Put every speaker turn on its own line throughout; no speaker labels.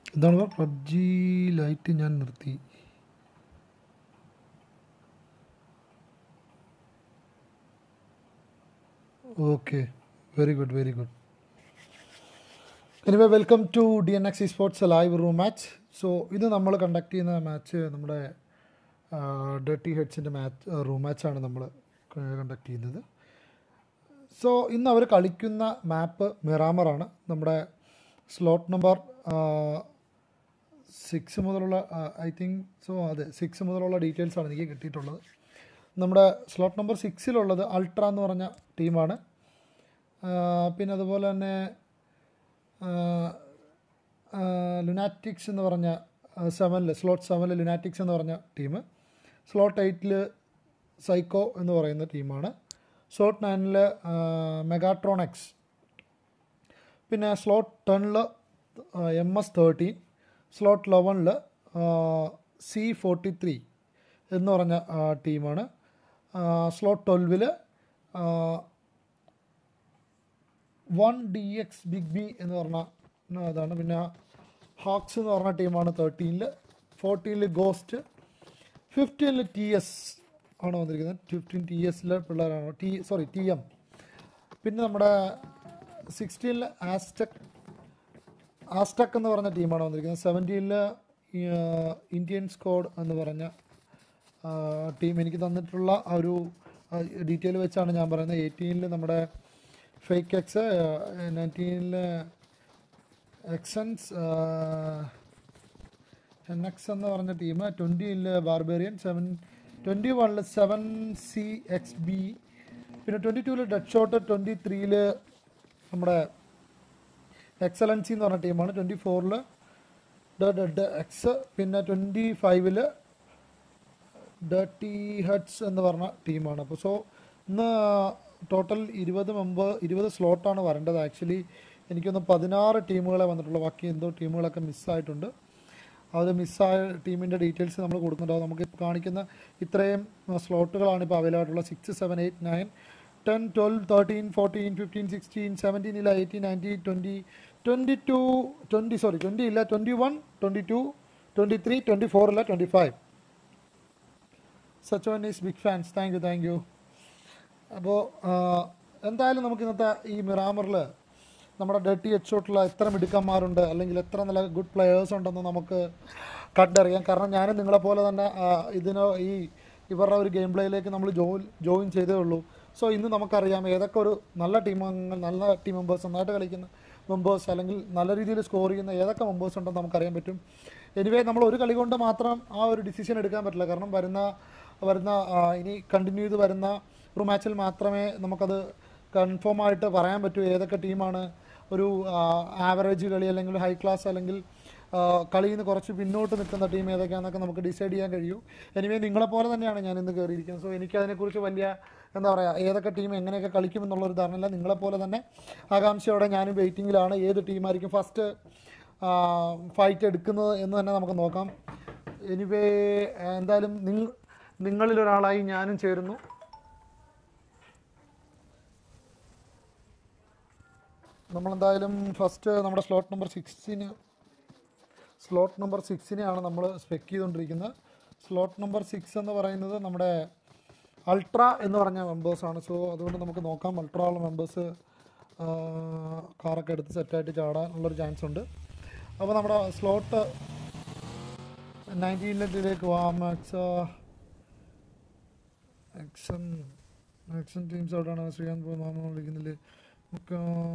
എന്താണ് PUBG lite ഞാൻ നിർത്തി okay very good very good anyway welcome to D N X sports live room match so ഇത് നമ്മൾ conduct ചെയ്യുന്ന match നമ്മുടെ ഡേർട്ടി ഹെഡ്സിൻ്റെ മാച്ച് റൂം മാച്ചാണ് നമ്മൾ കണ്ടക്ട് ചെയ്യുന്നത് സോ ഇന്ന് അവർ കളിക്കുന്ന മാപ്പ് മിറാമറാണ് നമ്മുടെ സ്ലോട്ട് നമ്പർ സിക്സ് മുതലുള്ള ഐ തിങ്ക് സോ അതെ സിക്സ് മുതലുള്ള ഡീറ്റെയിൽസ് ആണ് എനിക്ക് കിട്ടിയിട്ടുള്ളത് നമ്മുടെ സ്ലോട്ട് നമ്പർ സിക്സിലുള്ളത് അൾട്ര എന്ന് പറഞ്ഞ ടീമാണ് ആ, പിന്നെ അതുപോലെ തന്നെ ലുനാറ്റിക്സ് എന്ന് പറഞ്ഞ സെവനിൽ സ്ലോട്ട് സെവനിൽ ലുനാറ്റിക്സ് എന്ന് പറഞ്ഞ ടീം സ്ലോട്ട് എയ്റ്റിൽ സൈക്കോ എന്ന് പറയുന്ന ടീമാണ് സ്ലോട്ട് നയനിൽ മെഗാട്രോണക്സ് പിന്നെ സ്ലോട്ട് ടെണിൽ എം എസ് തേർട്ടീൻ സ്ലോട്ട് ലെവനിൽ സി ഫോർട്ടി ത്രീ എന്ന് പറഞ്ഞ ആ, ടീമാണ് സ്ലോട്ട് ട്വൽവിൽ one D X big B എന്ന് പറഞ്ഞ അതാണ് പിന്നെ ഹോക്സ് എന്ന് പറഞ്ഞ ടീമാണ് തേർട്ടീനിൽ ഫോർട്ടീനിൽ ഗോസ്റ്റ് ഫിഫ്റ്റീനിൽ ടി എസ് ആണ് വന്നിരിക്കുന്നത് ഫിഫ്റ്റീൻ ടി എസിലെ പിള്ളേരാണ് ടി സോറി ടി എം പിന്നെ നമ്മുടെ സിക്സ്റ്റീനിൽ ആസ്റ്റക് ആസ്റ്റക് എന്ന് പറഞ്ഞ ടീമാണ് വന്നിരിക്കുന്നത് സെവൻറ്റീനിൽ ഇന്ത്യൻ സ്ക്വാഡ് എന്ന് പറഞ്ഞ ടീം എനിക്ക് തന്നിട്ടുള്ള ആ ഒരു ഡീറ്റെയിൽ വെച്ചാണ് ഞാൻ പറയുന്നത് എയ്റ്റീനിൽ നമ്മുടെ ഫേക്ക് എക്സ് നയൻറ്റീനിൽ എക്സൻസ് എൻ എക്സ് എന്ന് പറഞ്ഞ ടീം ട്വൻറ്റിയിൽ ബാർബേറിയൻ സെവൻ ട്വൻറ്റി വണ്ണിൽ സെവൻ സി എക്സ് ബി പിന്നെ ട്വൻറ്റി ടൂവിൽ ഡെഡ് ഷോട്ട് ട്വൻറ്റി ത്രീയിൽ നമ്മുടെ എക്സലൻസി എന്ന് പറഞ്ഞ ടീമാണ് ട്വൻറ്റി ഫോറിൽ ഡെഡ് എക്സ് പിന്നെ ട്വൻറ്റി ഫൈവിൽ ഡേർട്ടി ഹെഡ്സ് എന്ന് പറഞ്ഞ ടീമാണ് അപ്പോൾ സോ ഇന്ന് ടോട്ടൽ ഇരുപത് മെമ്പർ ഇരുപത് സ്ലോട്ടാണ് വരേണ്ടത് ആക്ച്വലി എനിക്കൊന്ന് പതിനാറ് ടീമുകളെ വന്നിട്ടുള്ളൂ ബാക്കി എന്തോ ടീമുകളൊക്കെ മിസ്സായിട്ടുണ്ട് അത് മിസ്സായ ടീമിൻ്റെ ഡീറ്റെയിൽസ് നമ്മൾ കൊടുക്കുന്നുണ്ടാവും നമുക്ക് ഇപ്പോൾ കാണിക്കുന്ന ഇത്രയും സ്ലോട്ടുകളാണ് ഇപ്പോൾ അവൈലബിൾ ആയിട്ടുള്ള six seven eight nine ten twelve thirteen fourteen fifteen sixteen seventeen ഇല്ല eighteen nineteen twenty twenty two twenty sorry twenty ഇല്ല twenty one twenty two twenty three twenty four ഇല്ല twenty five such one is big fans thank you thank you അപ്പോൾ എന്തായാലും നമുക്ക് ഇന്നത്തെ ഈ മിറാമറിൽ നമ്മുടെ dirty head ഷോട്ടിൽ എത്ര മിടുക്കന്മാരുണ്ട് അല്ലെങ്കിൽ എത്ര നല്ല ഗുഡ് പ്ലെയേഴ്സ് ഉണ്ടെന്ന് നമുക്ക് കണ്ടറിയാം കാരണം ഞാനും നിങ്ങളെപ്പോലെ തന്നെ ആ, ഇതിന് ഈ ഇവരുടെ ഒരു ഗെയിം പ്ലേയിലേക്ക് നമ്മൾ ജോയിൻ ജോയിൻ ചെയ്തേ ഉള്ളൂ സോ ഇന്ന് നമുക്കറിയാം ഏതൊക്കെ ഒരു നല്ല ടീം അംഗങ്ങൾ നല്ല ടീം മെമ്പേഴ്സ് നന്നായിട്ട് കളിക്കുന്ന മെമ്പേഴ്സ് അല്ലെങ്കിൽ നല്ല രീതിയിൽ സ്കോർ ചെയ്യുന്ന ഏതൊക്കെ മെമ്പേഴ്സ് ഉണ്ടെന്ന് നമുക്കറിയാൻ പറ്റും എനിവേ നമ്മൾ ഒരു കളി കൊണ്ട് മാത്രം ആ ഒരു ഡിസിഷൻ എടുക്കാൻ പറ്റില്ല കാരണം വരുന്ന വരുന്ന ആ, ഇനി കണ്ടിന്യൂ ചെയ്ത് വരുന്ന ഒരു മാച്ചിൽ മാത്രമേ നമുക്കത് കൺഫേം ആയിട്ട് പറയാൻ പറ്റൂ ഏതൊക്കെ ടീമാണ് ഒരു ആവറേജ് കളി അല്ലെങ്കിൽ ഹൈ ക്ലാസ് അല്ലെങ്കിൽ ആ, കളിയിൽ നിന്ന് കുറച്ച് പിന്നോട്ട് നിൽക്കുന്ന ടീം ഏതൊക്കെയാണെന്നൊക്കെ നമുക്ക് ഡിസൈഡ് ചെയ്യാൻ കഴിയൂ എനിവേ നിങ്ങളെപ്പോലെ തന്നെയാണ് ഞാൻ ഇന്ന് കയറിയിരിക്കുന്നത് സോ എനിക്ക് അതിനെക്കുറിച്ച് വലിയ എന്താ പറയുക ഏതൊക്കെ ടീം എങ്ങനെയൊക്കെ കളിക്കും എന്നുള്ളൊരു ധാരണയില്ല നിങ്ങളെപ്പോലെ തന്നെ ആകാംക്ഷയോടെ ഞാനും വെയിറ്റിങ്ങിലാണ് ഏത് ടീമായിരിക്കും ഫസ്റ്റ് ഫൈറ്റ് എടുക്കുന്നത് എന്ന് തന്നെ നമുക്ക് നോക്കാം എനിവേ എന്തായാലും നിങ്ങൾ നിങ്ങളിലൊരാളായി ഞാനും ചേരുന്നു നമ്മളെന്തായാലും ഫസ്റ്റ് നമ്മുടെ സ്ലോട്ട് നമ്പർ സിക്സിന് സ്ലോട്ട് നമ്പർ സിക്സിനെയാണ് നമ്മൾ സ്പെക്ക് ചെയ്തുകൊണ്ടിരിക്കുന്നത് സ്ലോട്ട് നമ്പർ സിക്സ് എന്ന് പറയുന്നത് നമ്മുടെ അൾട്ര എന്ന് പറഞ്ഞ മെമ്പേഴ്സാണ് സോ അതുകൊണ്ട് നമുക്ക് നോക്കാം അൾട്ര ഉള്ള മെമ്പേഴ്സ് കാറൊക്കെ എടുത്ത് സെറ്റായിട്ട് ചാടാനുള്ളൊരു ചാൻസ് ഉണ്ട് അപ്പോൾ നമ്മുടെ സ്ലോട്ട് നയൻറ്റീനിലേക്ക് പോവാം എക്സ് എക്സൺ എക്സൺ ടീംസ് ഔട്ടാണ് ശ്രീകാന്ത് മാമ വിളിക്കുന്നില്ല നമുക്ക്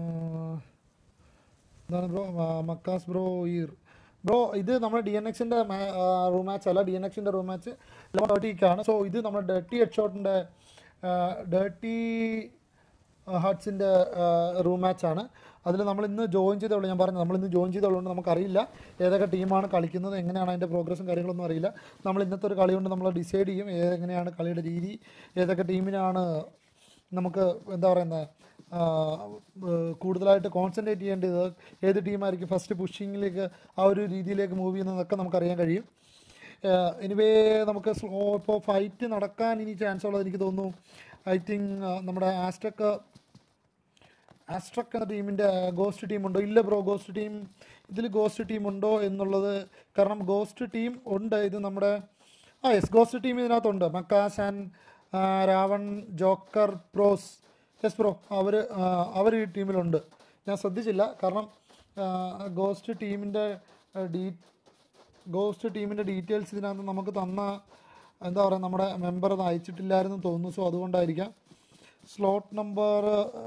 എന്താണ് ബ്രോ മക്കാസ് ബ്രോ ഈർ ബ്രോ ഇത് നമ്മുടെ ഡി എൻ എക്സിൻ്റെ റൂം മാച്ച് അല്ല ഡി എൻ എക്സിൻ്റെ റൂം മാച്ച് ലെവൻ തേർട്ടിക്കാണ് സോ ഇത് നമ്മുടെ ഡേർട്ടി ഹെഡ് ഷോട്ടിൻ്റെ ഡേർട്ടി ഹാർട്സിൻ്റെ റൂം മാച്ചാണ് അതിൽ നമ്മൾ ഇന്ന് ജോയിൻ ചെയ്തോളൂ ഞാൻ പറഞ്ഞു നമ്മൾ ഇന്ന് ജോയിൻ ചെയ്തോളുകൊണ്ട് നമുക്കറിയില്ല ഏതൊക്കെ ടീമാണ് കളിക്കുന്നത് എങ്ങനെയാണ് അതിൻ്റെ പ്രോഗ്രസ്സും കാര്യങ്ങളൊന്നും അറിയില്ല നമ്മൾ ഇന്നത്തെ ഒരു കളി കൊണ്ട് നമ്മൾ ഡിസൈഡ് ചെയ്യും എങ്ങനെയാണ് കളിയുടെ രീതി ഏതൊക്കെ ടീമിനാണ് നമുക്ക് എന്താ പറയുന്നത് കൂടുതലായിട്ട് കോൺസെൻട്രേറ്റ് ചെയ്യേണ്ടത് ഏത് ടീമായിരിക്കും ഫസ്റ്റ് പുഷിങ്ങിലേക്ക് ആ ഒരു രീതിയിലേക്ക് മൂവ് ചെയ്യുന്നതൊക്കെ നമുക്കറിയാൻ കഴിയും എനിവേ നമുക്ക് സ്ലോ ഇപ്പോൾ ഫൈറ്റ് നടക്കാൻ ഇനി ചാൻസ് ഉള്ളത് എനിക്ക് തോന്നുന്നു ഐ തിങ്ക് നമ്മുടെ ആസ്റ്റക്ക് ആസ്ട്രക് എന്ന ടീമിൻ്റെ ഗോസ്റ്റ് ടീം ഉണ്ടോ ഇല്ല ബ്രോ ഗോസ്റ്റ് ടീം ഇതിൽ ഗോസ്റ്റ് ടീം ഉണ്ടോ എന്നുള്ളത് കാരണം ഗോസ്റ്റ് ടീം ഉണ്ട് ഇത് നമ്മുടെ ആ യെസ് ഗോസ്റ്റ് ടീം ഇതിനകത്തുണ്ട് മക്കാസ് and Ravan joker pros yes bro അവർ അവർ ഈ ടീമിലുണ്ട് ഞാൻ ശ്രദ്ധിച്ചില്ല കാരണം ഗോസ്റ്റ് ടീമിൻ്റെ ഡീ ഗോസ്റ്റ് ടീമിൻ്റെ ഡീറ്റെയിൽസ് ഇതിനകത്ത് നമുക്ക് തന്ന എന്താ പറയുക നമ്മുടെ മെമ്പർ അത് അയച്ചിട്ടില്ലായിരുന്നു തോന്നുന്നു സോ അതുകൊണ്ടായിരിക്കാം സ്ലോട്ട് നമ്പർ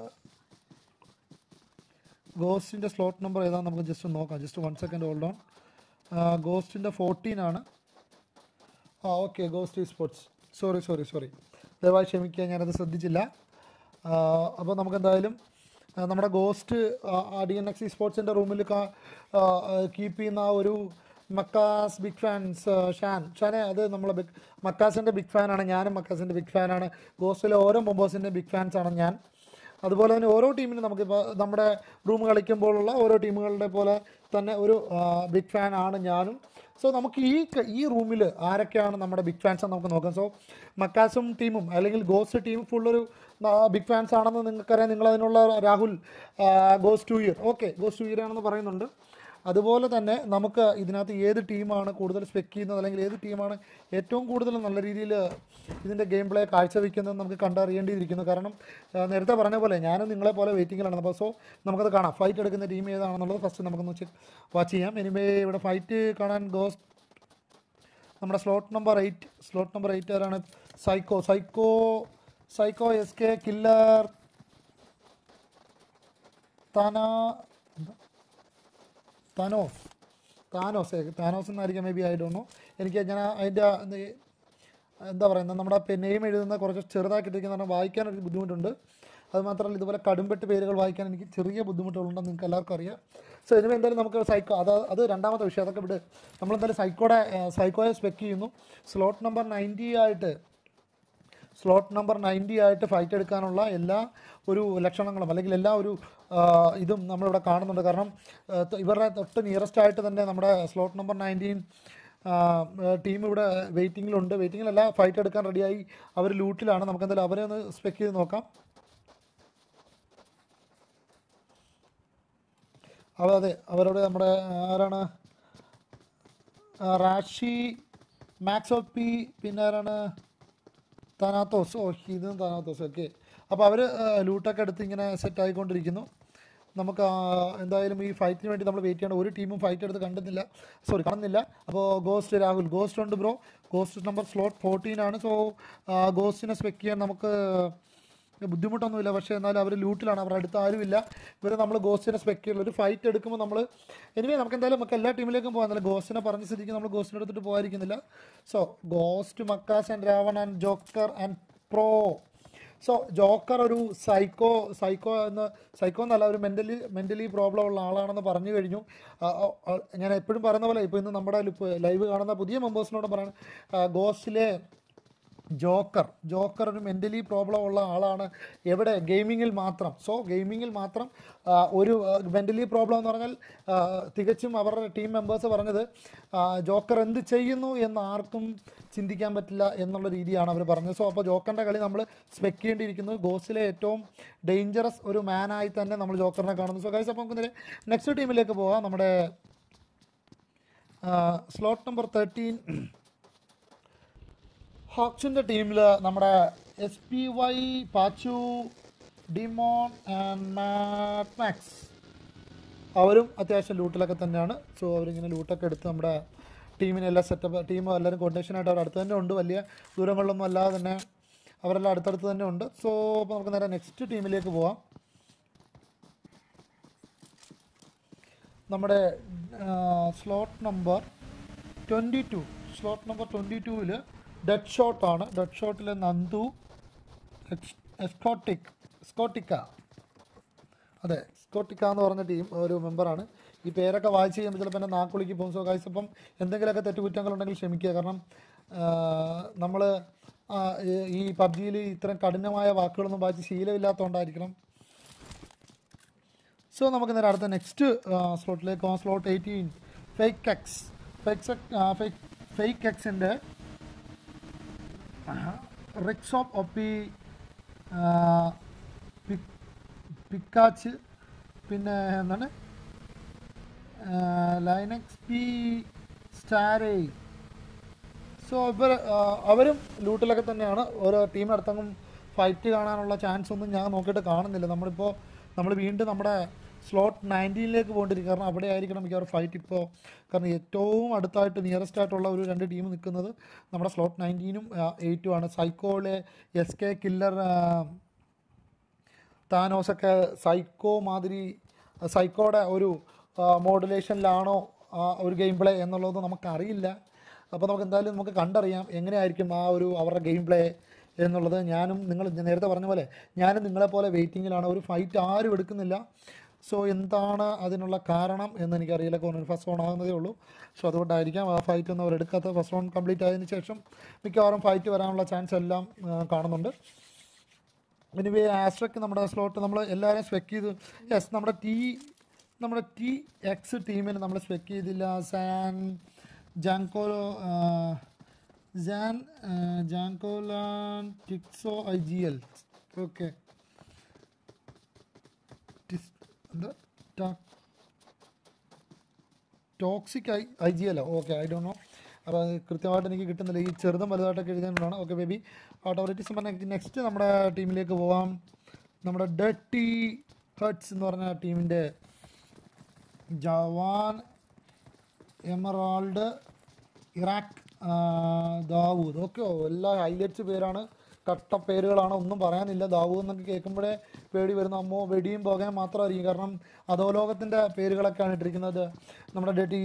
ഗോസ്റ്റിൻ്റെ സ്ലോട്ട് നമ്പർ ഏതാണെന്ന് നമുക്ക് ജസ്റ്റ് നോക്കാം just one second hold on ഗോസ്റ്റിൻ്റെ ഫോർട്ടീൻ ആണ് ആ okay ghost sports sorry sorry sorry ദയവായി ക്ഷമിക്കുക ഞാനത് ശ്രദ്ധിച്ചില്ല അപ്പോൾ നമുക്ക് എന്തായാലും ആ, നമ്മുടെ ഗോസ്റ്റ് ഡി എൻ എക്സ് സ്പോർട്സിൻ്റെ റൂമിൽ കീപ്പ് ചെയ്യുന്ന ആ ഒരു മക്കാസ് ബിഗ് ഫാൻസ് ഷാൻ ഷാനെ അത് നമ്മളെ ബിഗ് മക്കാസിൻ്റെ ബിഗ് ഫാനാണ് ഞാനും മക്കാസിൻ്റെ ബിഗ് ഫാനാണ് ഗോസ്റ്റിലെ ഓരോ മെമ്പേഴ്സിൻ്റെ ബിഗ് ഫാൻസാണ് ഞാൻ അതുപോലെ തന്നെ ഓരോ ടീമിനും നമുക്കിപ്പോൾ നമ്മുടെ റൂം കളിക്കുമ്പോഴുള്ള ഓരോ ടീമുകളുടെ പോലെ തന്നെ ഒരു ബിഗ് ഫാൻ ആണ് ഞാനും സോ നമുക്ക് ഈ ക- ഈ റൂമിൽ ആരൊക്കെയാണ് നമ്മുടെ ബിഗ് ഫാൻസ് എന്ന് നമുക്ക് നോക്കാം സോ മക്കാസും ടീമും അല്ലെങ്കിൽ ഗോസ്റ്റ് ടീം ഫുള്ളൊരു ബിഗ് ഫാൻസ് ആണെന്ന് നിങ്ങൾക്കറിയാം നിങ്ങൾ അതിനുള്ള Rahul goes to year okay goes to year ആണെന്ന് പറയുന്നുണ്ട് അതുപോലെ തന്നെ നമുക്ക് ഇതിനകത്ത് ഏത് ടീമാണ് കൂടുതൽ സ്പെക്ക് ചെയ്യുന്നത് അല്ലെങ്കിൽ ഏത് ടീമാണ് ഏറ്റവും കൂടുതൽ നല്ല രീതിയിൽ ഇതിൻ്റെ ഗെയിം പ്ലേ കാഴ്ചവെക്കുന്നത് നമുക്ക് കണ്ടറിയേണ്ടിയിരിക്കുന്നു കാരണം ആ, നേരത്തെ പറഞ്ഞ പോലെ ഞാനും നിങ്ങളെ പോലെ വെയിറ്റിങ്ങിലാണ് അപ്പോൾ സോ നമുക്കത് കാണാം ഫൈറ്റ് എടുക്കുന്ന ടീം ഏതാണെന്നുള്ളത് ഫസ്റ്റ് നമുക്കൊന്ന് ചെക്ക് വാച്ച് ചെയ്യാം എനിവേ ഇവിടെ ഫൈറ്റ് കാണാൻ ഗോസ് നമ്മുടെ slot number eight slot number eight ആരാണ് psycho psycho psycho S K killer താന എന്താ താനോസ് താനോസ് താനോസ് എന്നായിരിക്കും maybe I don't know എനിക്ക് ഞാൻ അതിൻ്റെ എന്ത് എന്താ പറയുന്നത് നമ്മുടെ നെയിം എഴുതുന്ന കുറച്ച് ചെറുതാക്കിയിട്ടിരിക്കുന്ന കാരണം വായിക്കാനൊരു ബുദ്ധിമുട്ടുണ്ട് അത് മാത്രമല്ല ഇതുപോലെ കടുംപെട്ട് പേരുകൾ വായിക്കാൻ എനിക്ക് ചെറിയ ബുദ്ധിമുട്ടുകളുണ്ടെന്ന് നിങ്ങൾക്ക് എല്ലാവർക്കും അറിയാം സോ ഇതിന് എന്തായാലും നമുക്ക് സൈക്കോ അത് അത് രണ്ടാമത്തെ വിഷയം അതൊക്കെ വിട് നമ്മളെന്തായാലും സൈക്കോടെ സൈക്കോയെ സ്പെക്ക് ചെയ്യുന്നു സ്ലോട്ട് നമ്പർ നയൻറ്റി ആയിട്ട് സ്ലോട്ട് നമ്പർ നയൻറ്റി ആയിട്ട് ഫൈറ്റ് എടുക്കാനുള്ള എല്ലാ ഒരു ലക്ഷണങ്ങളും അല്ലെങ്കിൽ എല്ലാ ഒരു ആ, ഇതും നമ്മളിവിടെ കാണുന്നുണ്ട് കാരണം ആ, ത- ഇവരുടെ തൊട്ട് നിയറസ്റ്റ് ആയിട്ട് തന്നെ നമ്മുടെ സ്ലോട്ട് നമ്പർ നയൻറ്റീൻ ടീം ഇവിടെ വെയിറ്റിങ്ങിലുണ്ട് വെയിറ്റിങ്ങിലല്ല ഫൈറ്റ് എടുക്കാൻ റെഡിയായി അവർ ലൂട്ടിലാണ് നമുക്ക് എന്തായാലും അവരെ ഒന്ന് സ്പെക്ക് ചെയ്ത് നോക്കാം അവ അതെ അവരോട് നമ്മുടെ ആരാണ് ആ, റാഷി മാക്സ് ഓഫ് പി പിന്നെ ആരാണ് തനാത്തോസ് ഓ ഇത് തനാത്തോസ് ഓക്കെ അപ്പോൾ അവർ ലൂട്ടൊക്കെ എടുത്ത് ഇങ്ങനെ സെറ്റ് ആയിക്കൊണ്ടിരിക്കുന്നു നമുക്ക് ആ, എന്തായാലും ഈ ഫൈറ്റിന് വേണ്ടി നമ്മൾ വെയിറ്റ് ചെയ്യണം ഒരു ടീമും ഫൈറ്റ് എടുത്ത് കണ്ടുന്നില്ല സോറി കാണുന്നില്ല അപ്പോൾ ഗോസ്റ്റ് രാഹുൽ ഗോസ്റ്റ് ഉണ്ട് bro ghost number slot fourteen ആണ് സോ ഗോസ്റ്റിനെ സ്പെക്ക് ചെയ്യാൻ നമുക്ക് ബുദ്ധിമുട്ടൊന്നുമില്ല പക്ഷേ എന്നാലും അവർ ലൂട്ടിലാണ് അവരുടെ അടുത്ത് ആരുമില്ല ഇവർ നമ്മൾ ഗോസ്റ്റിനെ സ്പെക്ക് ചെയ്യുള്ളൂ ഒരു ഫൈറ്റ് എടുക്കുമ്പോൾ നമ്മൾ എനിവേ നമുക്ക് എന്തായാലും നമുക്ക് എല്ലാ ടീമിലേക്കും പോകാൻ നല്ല ഗോസ്റ്റിനെ പറഞ്ഞ സ്ഥിതിക്ക് നമ്മൾ ഗോസ്റ്റിനെ എടുത്തിട്ട് പോകാതിരിക്കുന്നില്ല സോ ഗോസ്റ്റ് മക്കാസ് and Ravan and joker and pro so joker ഒരു സൈക്കോ സൈക്കോ എന്ന് സൈക്കോ എന്നല്ല ഒരു മെൻ്റലി മെൻ്റലി പ്രോബ്ലം ഉള്ള ആളാണെന്ന് പറഞ്ഞു കഴിഞ്ഞു ആ, ആ, ആ, ഞാൻ എപ്പോഴും പറയുന്ന പോലെ ഇപ്പോൾ ഇന്ന് നമ്മുടെ ലൈവ് കാണുന്ന പുതിയ മെമ്പേഴ്സിനോട് പറയണം ഗോസ്റ്റിലെ ജോക്കർ ജോക്കർ ഒരു മെൻ്റലി പ്രോബ്ലം ഉള്ള ആളാണ് എവിടെ ഗെയിമിങ്ങിൽ മാത്രം സോ ഗെയിമിങ്ങിൽ മാത്രം ആ, ഒരു മെൻ്റലി പ്രോബ്ലം എന്ന് പറഞ്ഞാൽ ആ, തികച്ചും അവരുടെ ടീം മെമ്പേഴ്സ് പറഞ്ഞത് ആ, ജോക്കർ എന്ത് ചെയ്യുന്നു എന്ന് ആർക്കും ചിന്തിക്കാൻ പറ്റില്ല എന്നുള്ള രീതിയാണ് അവർ പറഞ്ഞത് സോ അപ്പോൾ ജോക്കറിൻ്റെ കളി നമ്മൾ സ്പെക്ക് ചെയ്യേണ്ടിയിരിക്കുന്നത് ഗോസിലെ ഏറ്റവും ഡേഞ്ചറസ് ഒരു മാനായി തന്നെ നമ്മൾ ജോക്കറിനെ കാണുന്നു സോ ഗൈസ് അപ്പോൾ നമുക്ക് നെക്സ്റ്റ് ടീമിലേക്ക് പോകാം നമ്മുടെ സ്ലോട്ട് നമ്പർ തേർട്ടീൻ ഹോക്സിൻ്റെ ടീമിൽ നമ്മുടെ S P Y Pachu demon and max അവരും അത്യാവശ്യം ലൂട്ടിലൊക്കെ തന്നെയാണ് സോ അവരിങ്ങനെ ലൂട്ടൊക്കെ എടുത്ത് നമ്മുടെ ടീമിനെ എല്ലാം സെറ്റപ്പ് ടീം എല്ലാവരും കോർഡിനേഷനായിട്ട് അവർ അടുത്ത് തന്നെ ഉണ്ട് വലിയ ദൂരങ്ങളിലൊന്നും അല്ലാതെ തന്നെ അവരെല്ലാം അടുത്തടുത്ത് തന്നെ ഉണ്ട് സോ അപ്പോൾ നമുക്ക് നേരെ നെക്സ്റ്റ് ടീമിലേക്ക് പോവാം നമ്മുടെ slot number twenty two slot number twenty ടൂവിൽ ഡെഡ് ഷോട്ടാണ് ഡെഡ് ഷോട്ടിൽ നന്ദു എക്സ് എസ്കോട്ടിക് സ്കോട്ടിക്ക അതെ സ്കോട്ടിക്ക എന്ന് പറഞ്ഞ ടീം ഒരു മെമ്പറാണ് ഈ പേരൊക്കെ വായിച്ച് കഴിയുമ്പോൾ ചിലപ്പോൾ എൻ്റെ നാക്കുളിക്ക് പോകും സോ ഗൈസ് അപ്പം എന്തെങ്കിലുമൊക്കെ തെറ്റുകുറ്റങ്ങളുണ്ടെങ്കിൽ ക്ഷമിക്കുക കാരണം നമ്മൾ ഈ പബ്ജിയിൽ ഇത്രയും കഠിനമായ വാക്കുകളൊന്നും വായിച്ച് ശീലമില്ലാത്തതുകൊണ്ടായിരിക്കണം സോ നമുക്ക് നേരെ അടുത്ത നെക്സ്റ്റ് സ്ലോട്ടിലേക്ക് പോകാം slot eighteen fake X fake fake fake എക്സിൻ്റെ റിക്സ് ഓഫ് ഒപ്പി പിക്കാച്ച് പിന്നെ എന്താണ് ലൈനക്സ് പി സ്റ്റാരേ സോ ഇവർ അവരും ലൂട്ടിലൊക്കെ തന്നെയാണ് ഓരോ ടീമിനടുത്തെങ്കിലും ഫൈറ്റ് കാണാനുള്ള ചാൻസ് ഒന്നും ഞാൻ നോക്കിയിട്ട് കാണുന്നില്ല നമ്മളിപ്പോൾ നമ്മൾ വീണ്ടും നമ്മുടെ സ്ലോട്ട് നയൻറ്റീനിലേക്ക് പോകേണ്ടിരിക്കും കാരണം അവിടെ ആയിരിക്കണം മിക്കവാറും ഫൈറ്റ് ഇപ്പോൾ കാരണം ഏറ്റവും അടുത്തായിട്ട് നിയറസ്റ്റ് ആയിട്ടുള്ള ഒരു രണ്ട് ടീം നിൽക്കുന്നത് നമ്മുടെ സ്ലോട്ട് നയൻറ്റീനും എയ്റ്റും ആണ് സൈക്കോള് എസ് കെ കില്ലർ താനോസൊക്കെ സൈക്കോ മാതിരി സൈക്കോയുടെ ഒരു മോഡുലേഷനിലാണോ ആ ഒരു ഗെയിം പ്ലേ എന്നുള്ളത് നമുക്കറിയില്ല അപ്പോൾ നമുക്ക് എന്തായാലും നമുക്ക് കണ്ടറിയാം എങ്ങനെയായിരിക്കും ആ ഒരു അവരുടെ ഗെയിം പ്ലേ എന്നുള്ളത് ഞാനും നിങ്ങൾ നേരത്തെ പറഞ്ഞ പോലെ ഞാനും നിങ്ങളെപ്പോലെ വെയിറ്റിങ്ങിലാണ് ഒരു ഫൈറ്റ് ആരും എടുക്കുന്നില്ല സോ എന്താണ് അതിനുള്ള കാരണം എന്ന് എനിക്കറിയില്ല കോർണർ ഫസ്റ്റ് റൗണ്ട് ആകുന്നതേ ഉള്ളൂ സോ അതുകൊണ്ടായിരിക്കാം ആ ഫൈറ്റ് ഒന്നും അവർ എടുക്കാത്ത ഫസ്റ്റ് റൗണ്ട് കംപ്ലീറ്റ് ആയതിനു ശേഷം മിക്കവാറും ഫൈറ്റ് വരാനുള്ള ചാൻസ് എല്ലാം ആ, കാണുന്നുണ്ട് എനിവേ ആസ്ട്രക്ക് നമ്മുടെ സ്ലോട്ട് നമ്മൾ എല്ലാവരും സ്പെക്ക് ചെയ്തു യെസ് നമ്മുടെ ടി നമ്മുടെ ടി എക്സ് ടീമിന് നമ്മൾ സ്പെക്ക് ചെയ്തില്ല സാൻ ജാങ്കോലോ ജാൻ ജാങ്കോലാൻ ടിക്സോ ഐ ജി എൽ ഓക്കെ എന്താ ടാ- ടോക്സിക് ഐ ഐ ജി അല്ല ഓക്കെ ഐ ഡോ നോ അപ്പോൾ അത് കൃത്യമായിട്ട് എനിക്ക് കിട്ടുന്നില്ല ഈ ചെറുതും വലുതായിട്ടൊക്കെ എഴുതിയതുകൊണ്ടാണ് ഓക്കെ ബേബി ഓട്ടോറിറ്റീസ് പറഞ്ഞ നെക്സ്റ്റ് നമ്മുടെ ടീമിലേക്ക് പോവാം നമ്മുടെ ഡട്ടി ഹട്ട്സ് എന്ന് പറഞ്ഞ ടീമിൻ്റെ ജവാൻ എമറാൾഡ് ഇറാഖ് ആ, ദാവൂദ് ഓക്കെ എല്ലാ ഹൈലൈറ്റ്സ് പേരാണ് കട്ട പേരുകളാണ് ഒന്നും പറയാനില്ല ദാവൂദ് എന്നൊക്കെ കേൾക്കുമ്പോഴേ പേടി വരുന്ന അമ്മോ വെടിയും പോകാൻ മാത്രമായിരിക്കും കാരണം അധോലോകത്തിൻ്റെ പേരുകളൊക്കെയാണ് ഇട്ടിരിക്കുന്നത് നമ്മുടെ ഡേറ്റി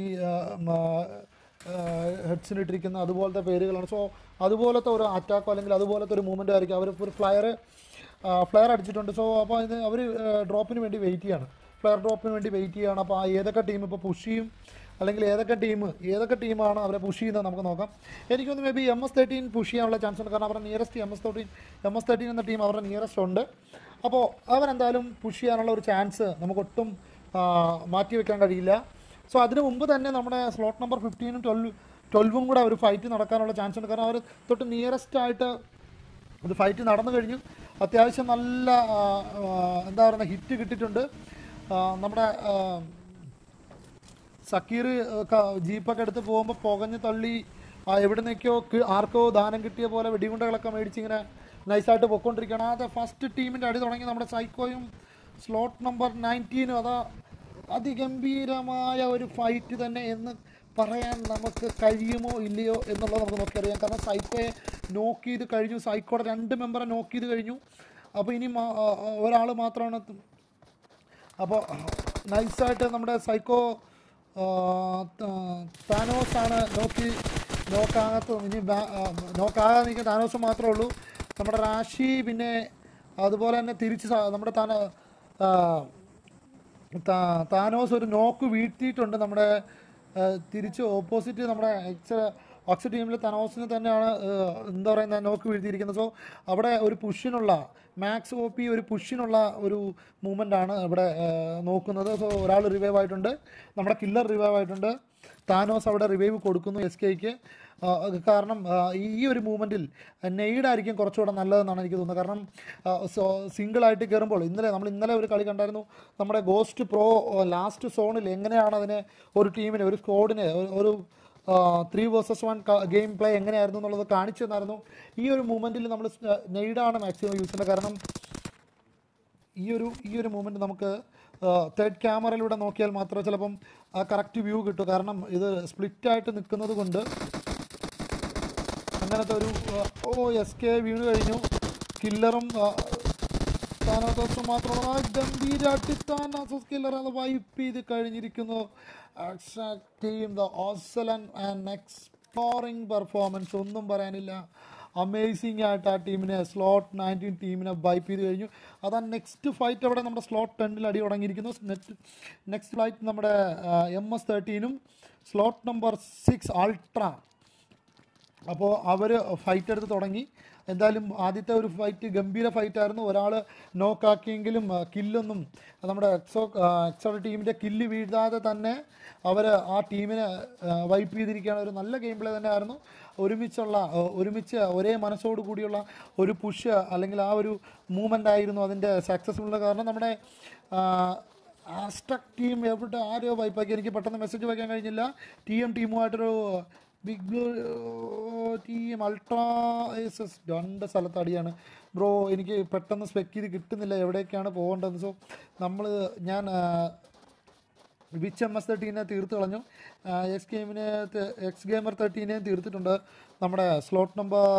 ഹെഡ്സിന് ഇട്ടിരിക്കുന്ന അതുപോലത്തെ പേരുകളാണ് സോ അതുപോലത്തെ ഒരു അറ്റാക്കോ അല്ലെങ്കിൽ അതുപോലത്തെ ഒരു മൂവ്മെൻ്റ് ആയിരിക്കും അവർ ഒരു ഫ്ലയർ ഫ്ലെയർ അടിച്ചിട്ടുണ്ട് സോ അപ്പോൾ ഇത് അവർ ഡ്രോപ്പിന് വേണ്ടി വെയിറ്റ് ചെയ്യാണ് ഫ്ലെയർ ഡ്രോപ്പിന് വേണ്ടി വെയിറ്റ് ചെയ്യാണ് അപ്പോൾ ആ ഏതൊക്കെ ടീം ഇപ്പോൾ പുഷ് ചെയ്യും അല്ലെങ്കിൽ ഏതൊക്കെ ടീം ഏതൊക്കെ ടീമാണ് അവരെ പുഷ് ചെയ്യുന്നത് നമുക്ക് നോക്കാം എനിക്കൊന്ന് maybe M S thirteen push ചെയ്യാനുള്ള ചാൻസ് ഉണ്ട് കാരണം അവരുടെ nearest M S thirteen M S thirteen എന്ന ടീം അവരുടെ നിയറസ്റ്റ് ഉണ്ട് അപ്പോൾ അവരെന്തായാലും പുഷ് ചെയ്യാനുള്ള ഒരു ചാൻസ് നമുക്കൊട്ടും ആ, മാറ്റി വെക്കാൻ കഴിയില്ല സോ അതിന് മുമ്പ് തന്നെ നമ്മുടെ സ്ലോട്ട് നമ്പർ ഫിഫ്റ്റീനും ട്വൽവ് ട്വൽവും കൂടെ ഒരു ഫൈറ്റ് നടക്കാനുള്ള ചാൻസ് ഉണ്ട് കാരണം അവർ തൊട്ട് നിയറസ്റ്റ് ആയിട്ട് ഒരു ഫൈറ്റ് നടന്നു കഴിഞ്ഞു അത്യാവശ്യം നല്ല ആ, ആ, എന്താ പറയുക ഹിറ്റ് കിട്ടിയിട്ടുണ്ട് ആ, നമ്മുടെ ആ, സക്കീർ ഒക്കെ ജീപ്പൊക്കെ എടുത്ത് പോകുമ്പോൾ പുകഞ്ഞ് തള്ളി ആ എവിടെ നിന്നൊക്കെയോ കി- ആർക്കോ ദാനം കിട്ടിയ പോലെ വെടികുണ്ടകളൊക്കെ മേടിച്ച് ഇങ്ങനെ നൈസായിട്ട് പൊയ്ക്കൊണ്ടിരിക്കുകയാണ് അത് ഫസ്റ്റ് ടീമിൻ്റെ അടി തുടങ്ങി നമ്മുടെ സൈക്കോയും സ്ലോട്ട് നമ്പർ നയൻറ്റീനും അതാ അതിഗംഭീരമായ ഒരു ഫൈറ്റ് തന്നെ എന്ന് പറയാൻ നമുക്ക് കഴിയുമോ ഇല്ലയോ എന്നുള്ളത് നമുക്ക് നോക്കിയറിയാം കാരണം സൈക്കോയെ നോക്ക് ചെയ്ത് കഴിഞ്ഞു സൈക്കോയുടെ രണ്ട് മെമ്പറെ നോക്ക് ചെയ്ത് കഴിഞ്ഞു അപ്പോൾ ഇനി ഒരാൾ മാത്രമാണ് അപ്പോൾ നൈസായിട്ട് നമ്മുടെ സൈക്കോ ആ, ത- താനോസ് ആണ് നോക്കി നോക്കാകത്ത് ഇനി ബാ- ആ, നോക്കാകാതെ നിൽക്കുന്ന താനോസ് മാത്രമേ ഉള്ളൂ നമ്മുടെ റാഷി പിന്നെ അതുപോലെ തന്നെ തിരിച്ച് സ- നമ്മുടെ താന ആ, താ- താനോസ് ഒരു നോക്ക് വീഴ്ത്തിയിട്ടുണ്ട് നമ്മുടെ ആ, തിരിച്ച് ഓപ്പോസിറ്റ് നമ്മുടെ എക്സ് ഓക്സ് ടീമിൽ തനോസിന് തന്നെയാണ് ആ, എന്താ പറയുന്ന നോക്ക് വീഴ്ത്തിയിരിക്കുന്നത് സോ അവിടെ ഒരു പുഷിനുള്ള മാക്സ് ഒ പി ഒരു പുഷിനുള്ള ഒരു മൂവ്മെൻ്റ് ആണ് ഇവിടെ ആ, നോക്കുന്നത് സോ ഒരാൾ റിവൈവ് ആയിട്ടുണ്ട് നമ്മുടെ കില്ലർ റിവൈവ് ആയിട്ടുണ്ട് താനോസ് അവിടെ റിവൈവ് കൊടുക്കുന്നു എസ് കെക്ക് കാരണം ആ, ഈ ഒരു മൂവ്മെൻറ്റിൽ നെയ്ഡായിരിക്കും കുറച്ചുകൂടെ നല്ലതെന്നാണ് എനിക്ക് തോന്നുന്നത് കാരണം സിംഗിൾ ആയിട്ട് കയറുമ്പോൾ ഇന്നലെ നമ്മൾ ഇന്നലെ ഒരു കളി കണ്ടായിരുന്നു നമ്മുടെ ഗോസ്റ്റ് പ്രോ ലാസ്റ്റ് സോണിൽ എങ്ങനെയാണ് അതിനെ ഒരു ടീമിനെ ഒരു സ്ക്വാഡിനെ ഒരു three versus one game play എങ്ങനെയായിരുന്നു എന്നുള്ളത് കാണിച്ചു തന്നായിരുന്നു ഈ ഒരു മൂവ്മെൻറ്റിൽ നമ്മൾ നെയ്ഡാണ് മാക്സിമം യൂസ് ചെയ്യുന്നത് കാരണം ഈ ഒരു ഈ ഒരു മൂമെൻറ്റ് നമുക്ക് തേർഡ് ക്യാമറയിലൂടെ നോക്കിയാൽ മാത്രമേ ചിലപ്പം ആ കറക്റ്റ് വ്യൂ കിട്ടൂ കാരണം ഇത് സ്പ്ലിറ്റായിട്ട് നിൽക്കുന്നത് കൊണ്ട് അങ്ങനത്തെ ഒരു ആ, ഓ എസ് കെ വീണ് കഴിഞ്ഞു കില്ലറും താനാസോസും മാത്രമുള്ള ആ ഗംഭീരാട്ടി താനാസോസ് കില്ലർ അത് വൈപ്പ് ചെയ്ത് കഴിഞ്ഞിരിക്കുന്നു ടീം ദ ഓസലൻ ആൻഡ് എക്സ്പ്ലോറിംഗ് പെർഫോമൻസ് ഒന്നും പറയാനില്ല അമേസിംഗ് ആയിട്ട് ആ ടീമിനെ സ്ലോട്ട് നയൻറ്റീൻ ടീമിനെ വൈപ്പ് ചെയ്ത് കഴിഞ്ഞു അതാ നെക്സ്റ്റ് ഫൈറ്റ് അവിടെ നമ്മുടെ സ്ലോട്ട് ടെന്നിൽ അടി തുടങ്ങിയിരിക്കുന്നു നെക്സ്റ്റ് നെക്സ്റ്റ് ഫ്ലൈറ്റ് നമ്മുടെ എം എസ് തേർട്ടീനും സ്ലോട്ട് നമ്പർ സിക്സ് അൾട്ര അപ്പോൾ അവർ ഫൈറ്റ് എടുത്ത് തുടങ്ങി എന്തായാലും ആദ്യത്തെ ഒരു ഫൈറ്റ് ഗംഭീര ഫൈറ്റായിരുന്നു ഒരാൾ നോക്കാക്കിയെങ്കിലും കില്ലൊന്നും നമ്മുടെ എക്സോ എക്സോ ടീമിൻ്റെ കില്ല് വീഴാതെ തന്നെ അവർ ആ ടീമിനെ വൈപ്പ് ചെയ്തിരിക്കുകയാണ് ഒരു നല്ല ഗെയിം പ്ലേ തന്നെയായിരുന്നു ഒരുമിച്ചുള്ള ആ, ഒരുമിച്ച് ഒരേ മനസ്സോടു കൂടിയുള്ള ഒരു പുഷ് അല്ലെങ്കിൽ ആ ഒരു മൂവ്മെൻ്റ് ആയിരുന്നു അതിൻ്റെ സക്സസ്ഫുൾ കാരണം നമ്മുടെ ആസ്റ്റക് ടീം എവിടെ ആരോ വൈപ്പാക്കി എനിക്ക് പെട്ടെന്ന് മെസ്സേജ് വായിക്കാൻ കഴിഞ്ഞില്ല ടി എം ടീമുമായിട്ടൊരു big blue team ultra S രണ്ട് സ്ഥലത്ത് അടിയാണ് ബ്രോ എനിക്ക് പെട്ടെന്ന് സ്പെക്ക് ചെയ്ത് കിട്ടുന്നില്ല എവിടേക്കാണ് പോകേണ്ടത് സോ നമ്മൾ ഞാൻ വിച്ച് എം എസ് തേർട്ടീനെ തീർത്ത് കളഞ്ഞു എക്സ് ഗെയിമിനെ എക്സ് ഗെയിമർ തേർട്ടീനെ തീർത്തിട്ടുണ്ട് നമ്മുടെ സ്ലോട്ട് നമ്പർ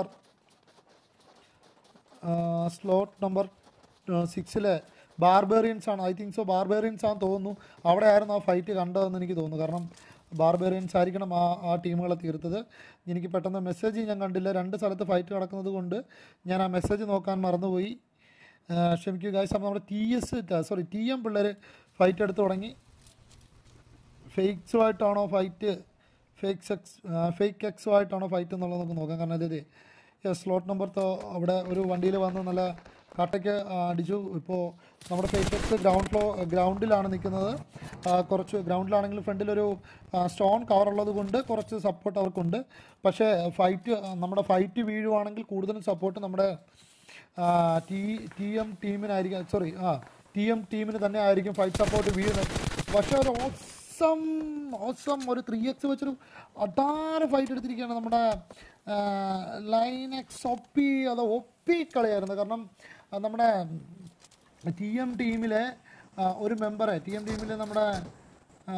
സ്ലോട്ട് നമ്പർ സിക്സിലെ ബാർബേറിയൻസ് ആണ് ഐ തിങ്ക് സോ ബാർബേറിയൻസ് ആണെന്ന് തോന്നുന്നു അവിടെ ആയിരുന്നു ആ ഫൈറ്റ് കണ്ടതെന്ന് എനിക്ക് തോന്നുന്നു കാരണം ബാർബേറിയൻസ് ആയിരിക്കണം ആ ആ ടീമുകളെ തീർത്തത് എനിക്ക് പെട്ടെന്ന് മെസ്സേജ് ഞാൻ കണ്ടില്ല രണ്ട് സ്ഥലത്ത് ഫൈറ്റ് നടക്കുന്നത് കൊണ്ട് ഞാൻ ആ മെസ്സേജ് നോക്കാൻ മറന്നുപോയി ആ, ക്ഷമിക്കൂ ഗായ്സ് അപ്പോൾ നമ്മുടെ T S sorry T M പിള്ളേർ ഫൈറ്റ് എടുത്ത് തുടങ്ങി ഫേക്സുമായിട്ടാണോ ഫൈറ്റ് ഫേക്ക് സെക്സ് ഫേക്ക് എക്സുമായിട്ടാണോ ഫൈറ്റ് എന്നുള്ളത് നമുക്ക് നോക്കാം കാരണം അതായത് സ്ലോട്ട് നമ്പർ അവിടെ ഒരു വണ്ടിയിൽ വന്ന് നല്ല കാട്ടയ്ക്ക് ആ, അടിച്ചു ഇപ്പോൾ നമ്മുടെ ഫേക്ക് എക്സ് ഗ്രൗണ്ട് ഫ്ലോ ഗ്രൗണ്ടിലാണ് നിൽക്കുന്നത് ആ, കുറച്ച് ഗ്രൗണ്ടിലാണെങ്കിൽ ഫ്രണ്ടിലൊരു സ്റ്റോൺ കവർ ഉള്ളത് കൊണ്ട് കുറച്ച് സപ്പോർട്ട് അവർക്കുണ്ട് പക്ഷേ ഫൈറ്റ് നമ്മുടെ ഫൈറ്റ് വീഴുവാണെങ്കിൽ കൂടുതലും സപ്പോർട്ട് നമ്മുടെ ടി ടി എം ടീമിനായിരിക്കും സോറി ആ ടി എം ടീമിന് തന്നെ ആയിരിക്കും ഫൈറ്റ് സപ്പോർട്ട് വീഴുന്നത് പക്ഷേ ഒരു ഓസം ഓസം ഒരു ത്രീ എക്സ് വെച്ചൊരു അടാര ഫൈറ്റ് എടുത്തിരിക്കുകയാണ് നമ്മുടെ ലൈൻ എക്സ് ഒപ്പി അത് ഒപ്പി കളിയായിരുന്നു കാരണം ആ, നമ്മുടെ ടി എം ടീമിലെ ആ, ഒരു മെമ്പറെ ടി എം ടീമിലെ നമ്മുടെ ആ,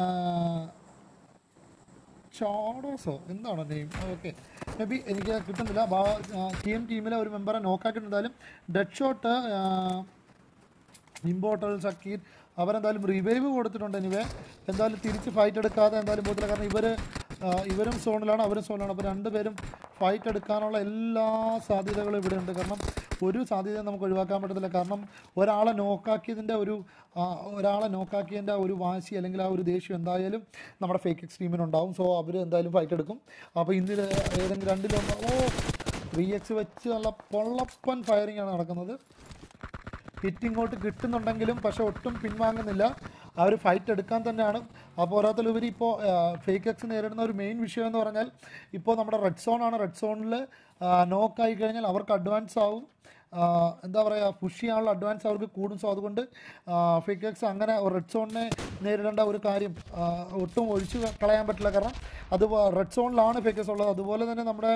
ചോഡോസോ എന്താണ് നെയിം ഓക്കെ മേ ബി എനിക്ക് കിട്ടുന്നില്ല ടി എം ടീമിലെ ഒരു മെമ്പറെ നോക്കാക്കിയിട്ടുണ്ടായാലും ഡെഡ് ഷോട്ട് ഇമ്പോർട്ടൽ സക്കീർ അവരെന്തായാലും റിവൈവ് കൊടുത്തിട്ടുണ്ട് എനിവേ എന്തായാലും തിരിച്ച് ഫൈറ്റ് എടുക്കാതെ എന്തായാലും പോകത്തില്ല കാരണം ഇവർ ഇവരും സോണിലാണ് അവരും സോണിലാണ് അപ്പോൾ രണ്ടുപേരും ഫൈറ്റ് എടുക്കാനുള്ള എല്ലാ സാധ്യതകളും ഇവിടെ ഉണ്ട് കാരണം ഒരു സാധ്യതയും നമുക്ക് ഒഴിവാക്കാൻ പറ്റത്തില്ല കാരണം ഒരാളെ നോക്കാക്കിയതിൻ്റെ ഒരു ആ, ഒരാളെ നോക്കാക്കിയതിൻ്റെ ആ ഒരു വാശി അല്ലെങ്കിൽ ആ ഒരു ദേഷ്യം എന്തായാലും നമ്മുടെ ഫേക്ക് എക്സ് ടീമിനുണ്ടാവും സോ അവർ എന്തായാലും ഫൈറ്റ് എടുക്കും അപ്പോൾ ഇന്നിൽ ഏതെങ്കിലും രണ്ടിലൊന്ന് ഓ ത്രീ എക്സ് വെച്ച് നല്ല പൊള്ളപ്പൻ ഫയറിംഗ് ആണ് നടക്കുന്നത് ഹിറ്റ് ഇങ്ങോട്ട് കിട്ടുന്നുണ്ടെങ്കിലും പക്ഷെ ഒട്ടും പിൻവാങ്ങുന്നില്ല അവർ ഫൈറ്റ് എടുക്കാൻ തന്നെയാണ് അപ്പോൾ ഓരോരുത്തരും ഇപ്പോൾ ഫേക്ക് എക്സ് നേരിടുന്ന ഒരു മെയിൻ വിഷയം എന്ന് പറഞ്ഞാൽ ഇപ്പോൾ നമ്മുടെ റെഡ് സോൺ ആണ് റെഡ് സോണിൽ നോക്കായി കഴിഞ്ഞാൽ അവർക്ക് അഡ്വാൻസ് ആവും ആ, എന്താ പറയുക പുഷ് ചെയ്യാനുള്ള അഡ്വാൻസ് അവർക്ക് കൂടും സോ അതുകൊണ്ട് ഫേക്ക് എക്സ് അങ്ങനെ റെഡ് സോണിനെ നേരിടേണ്ട ഒരു കാര്യം ആ, ഒട്ടും ഒഴിച്ചു കളയാൻ പറ്റില്ല കാരണം അത് റെഡ് സോണിലാണ് ഫേക്ക് എക്സ് ഉള്ളത് അതുപോലെ തന്നെ നമ്മുടെ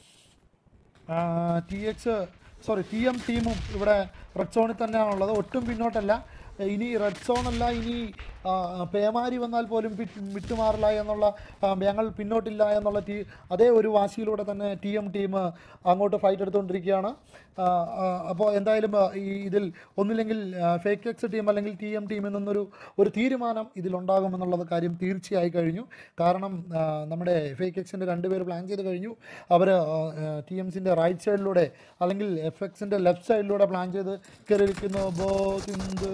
T X sorry T M ടീമും ഇവിടെ റെഡ് സോണിൽ തന്നെയാണുള്ളത് ഒട്ടും പിന്നോട്ടല്ല ഇനി റെഡ് സോൺ അല്ല ഇനി ആ, പേമാരി വന്നാൽ പോലും പിറ്റ് വിട്ടുമാറില്ല എന്നുള്ള ആ, ഞങ്ങൾ പിന്നോട്ടില്ല എന്നുള്ള ടീ അതേ ഒരു വാശിയിലൂടെ തന്നെ ടി എം ടീം അങ്ങോട്ട് ഫൈറ്റ് എടുത്തുകൊണ്ടിരിക്കുകയാണ് അപ്പോൾ എന്തായാലും ആ, ഈ ഇതിൽ ഒന്നില്ലെങ്കിൽ ഫേക്ക് എക്സ് ടീം അല്ലെങ്കിൽ ടി എം ടീമിൽ നിന്നൊരു ഒരു തീരുമാനം ഇതിലുണ്ടാകുമെന്നുള്ളത് കാര്യം തീർച്ചയായി കഴിഞ്ഞു കാരണം ആ, നമ്മുടെ ഫേക്ക് എക്സിൻ്റെ രണ്ടുപേര് പ്ലാൻ ചെയ്ത് കഴിഞ്ഞു അവർ ടി എംസിൻ്റെ റൈറ്റ് സൈഡിലൂടെ അല്ലെങ്കിൽ എഫ് എക്സിൻ്റെ ലെഫ്റ്റ് സൈഡിലൂടെ പ്ലാൻ ചെയ്ത് കയറിയിരിക്കുന്നു ബോ സിന്ത്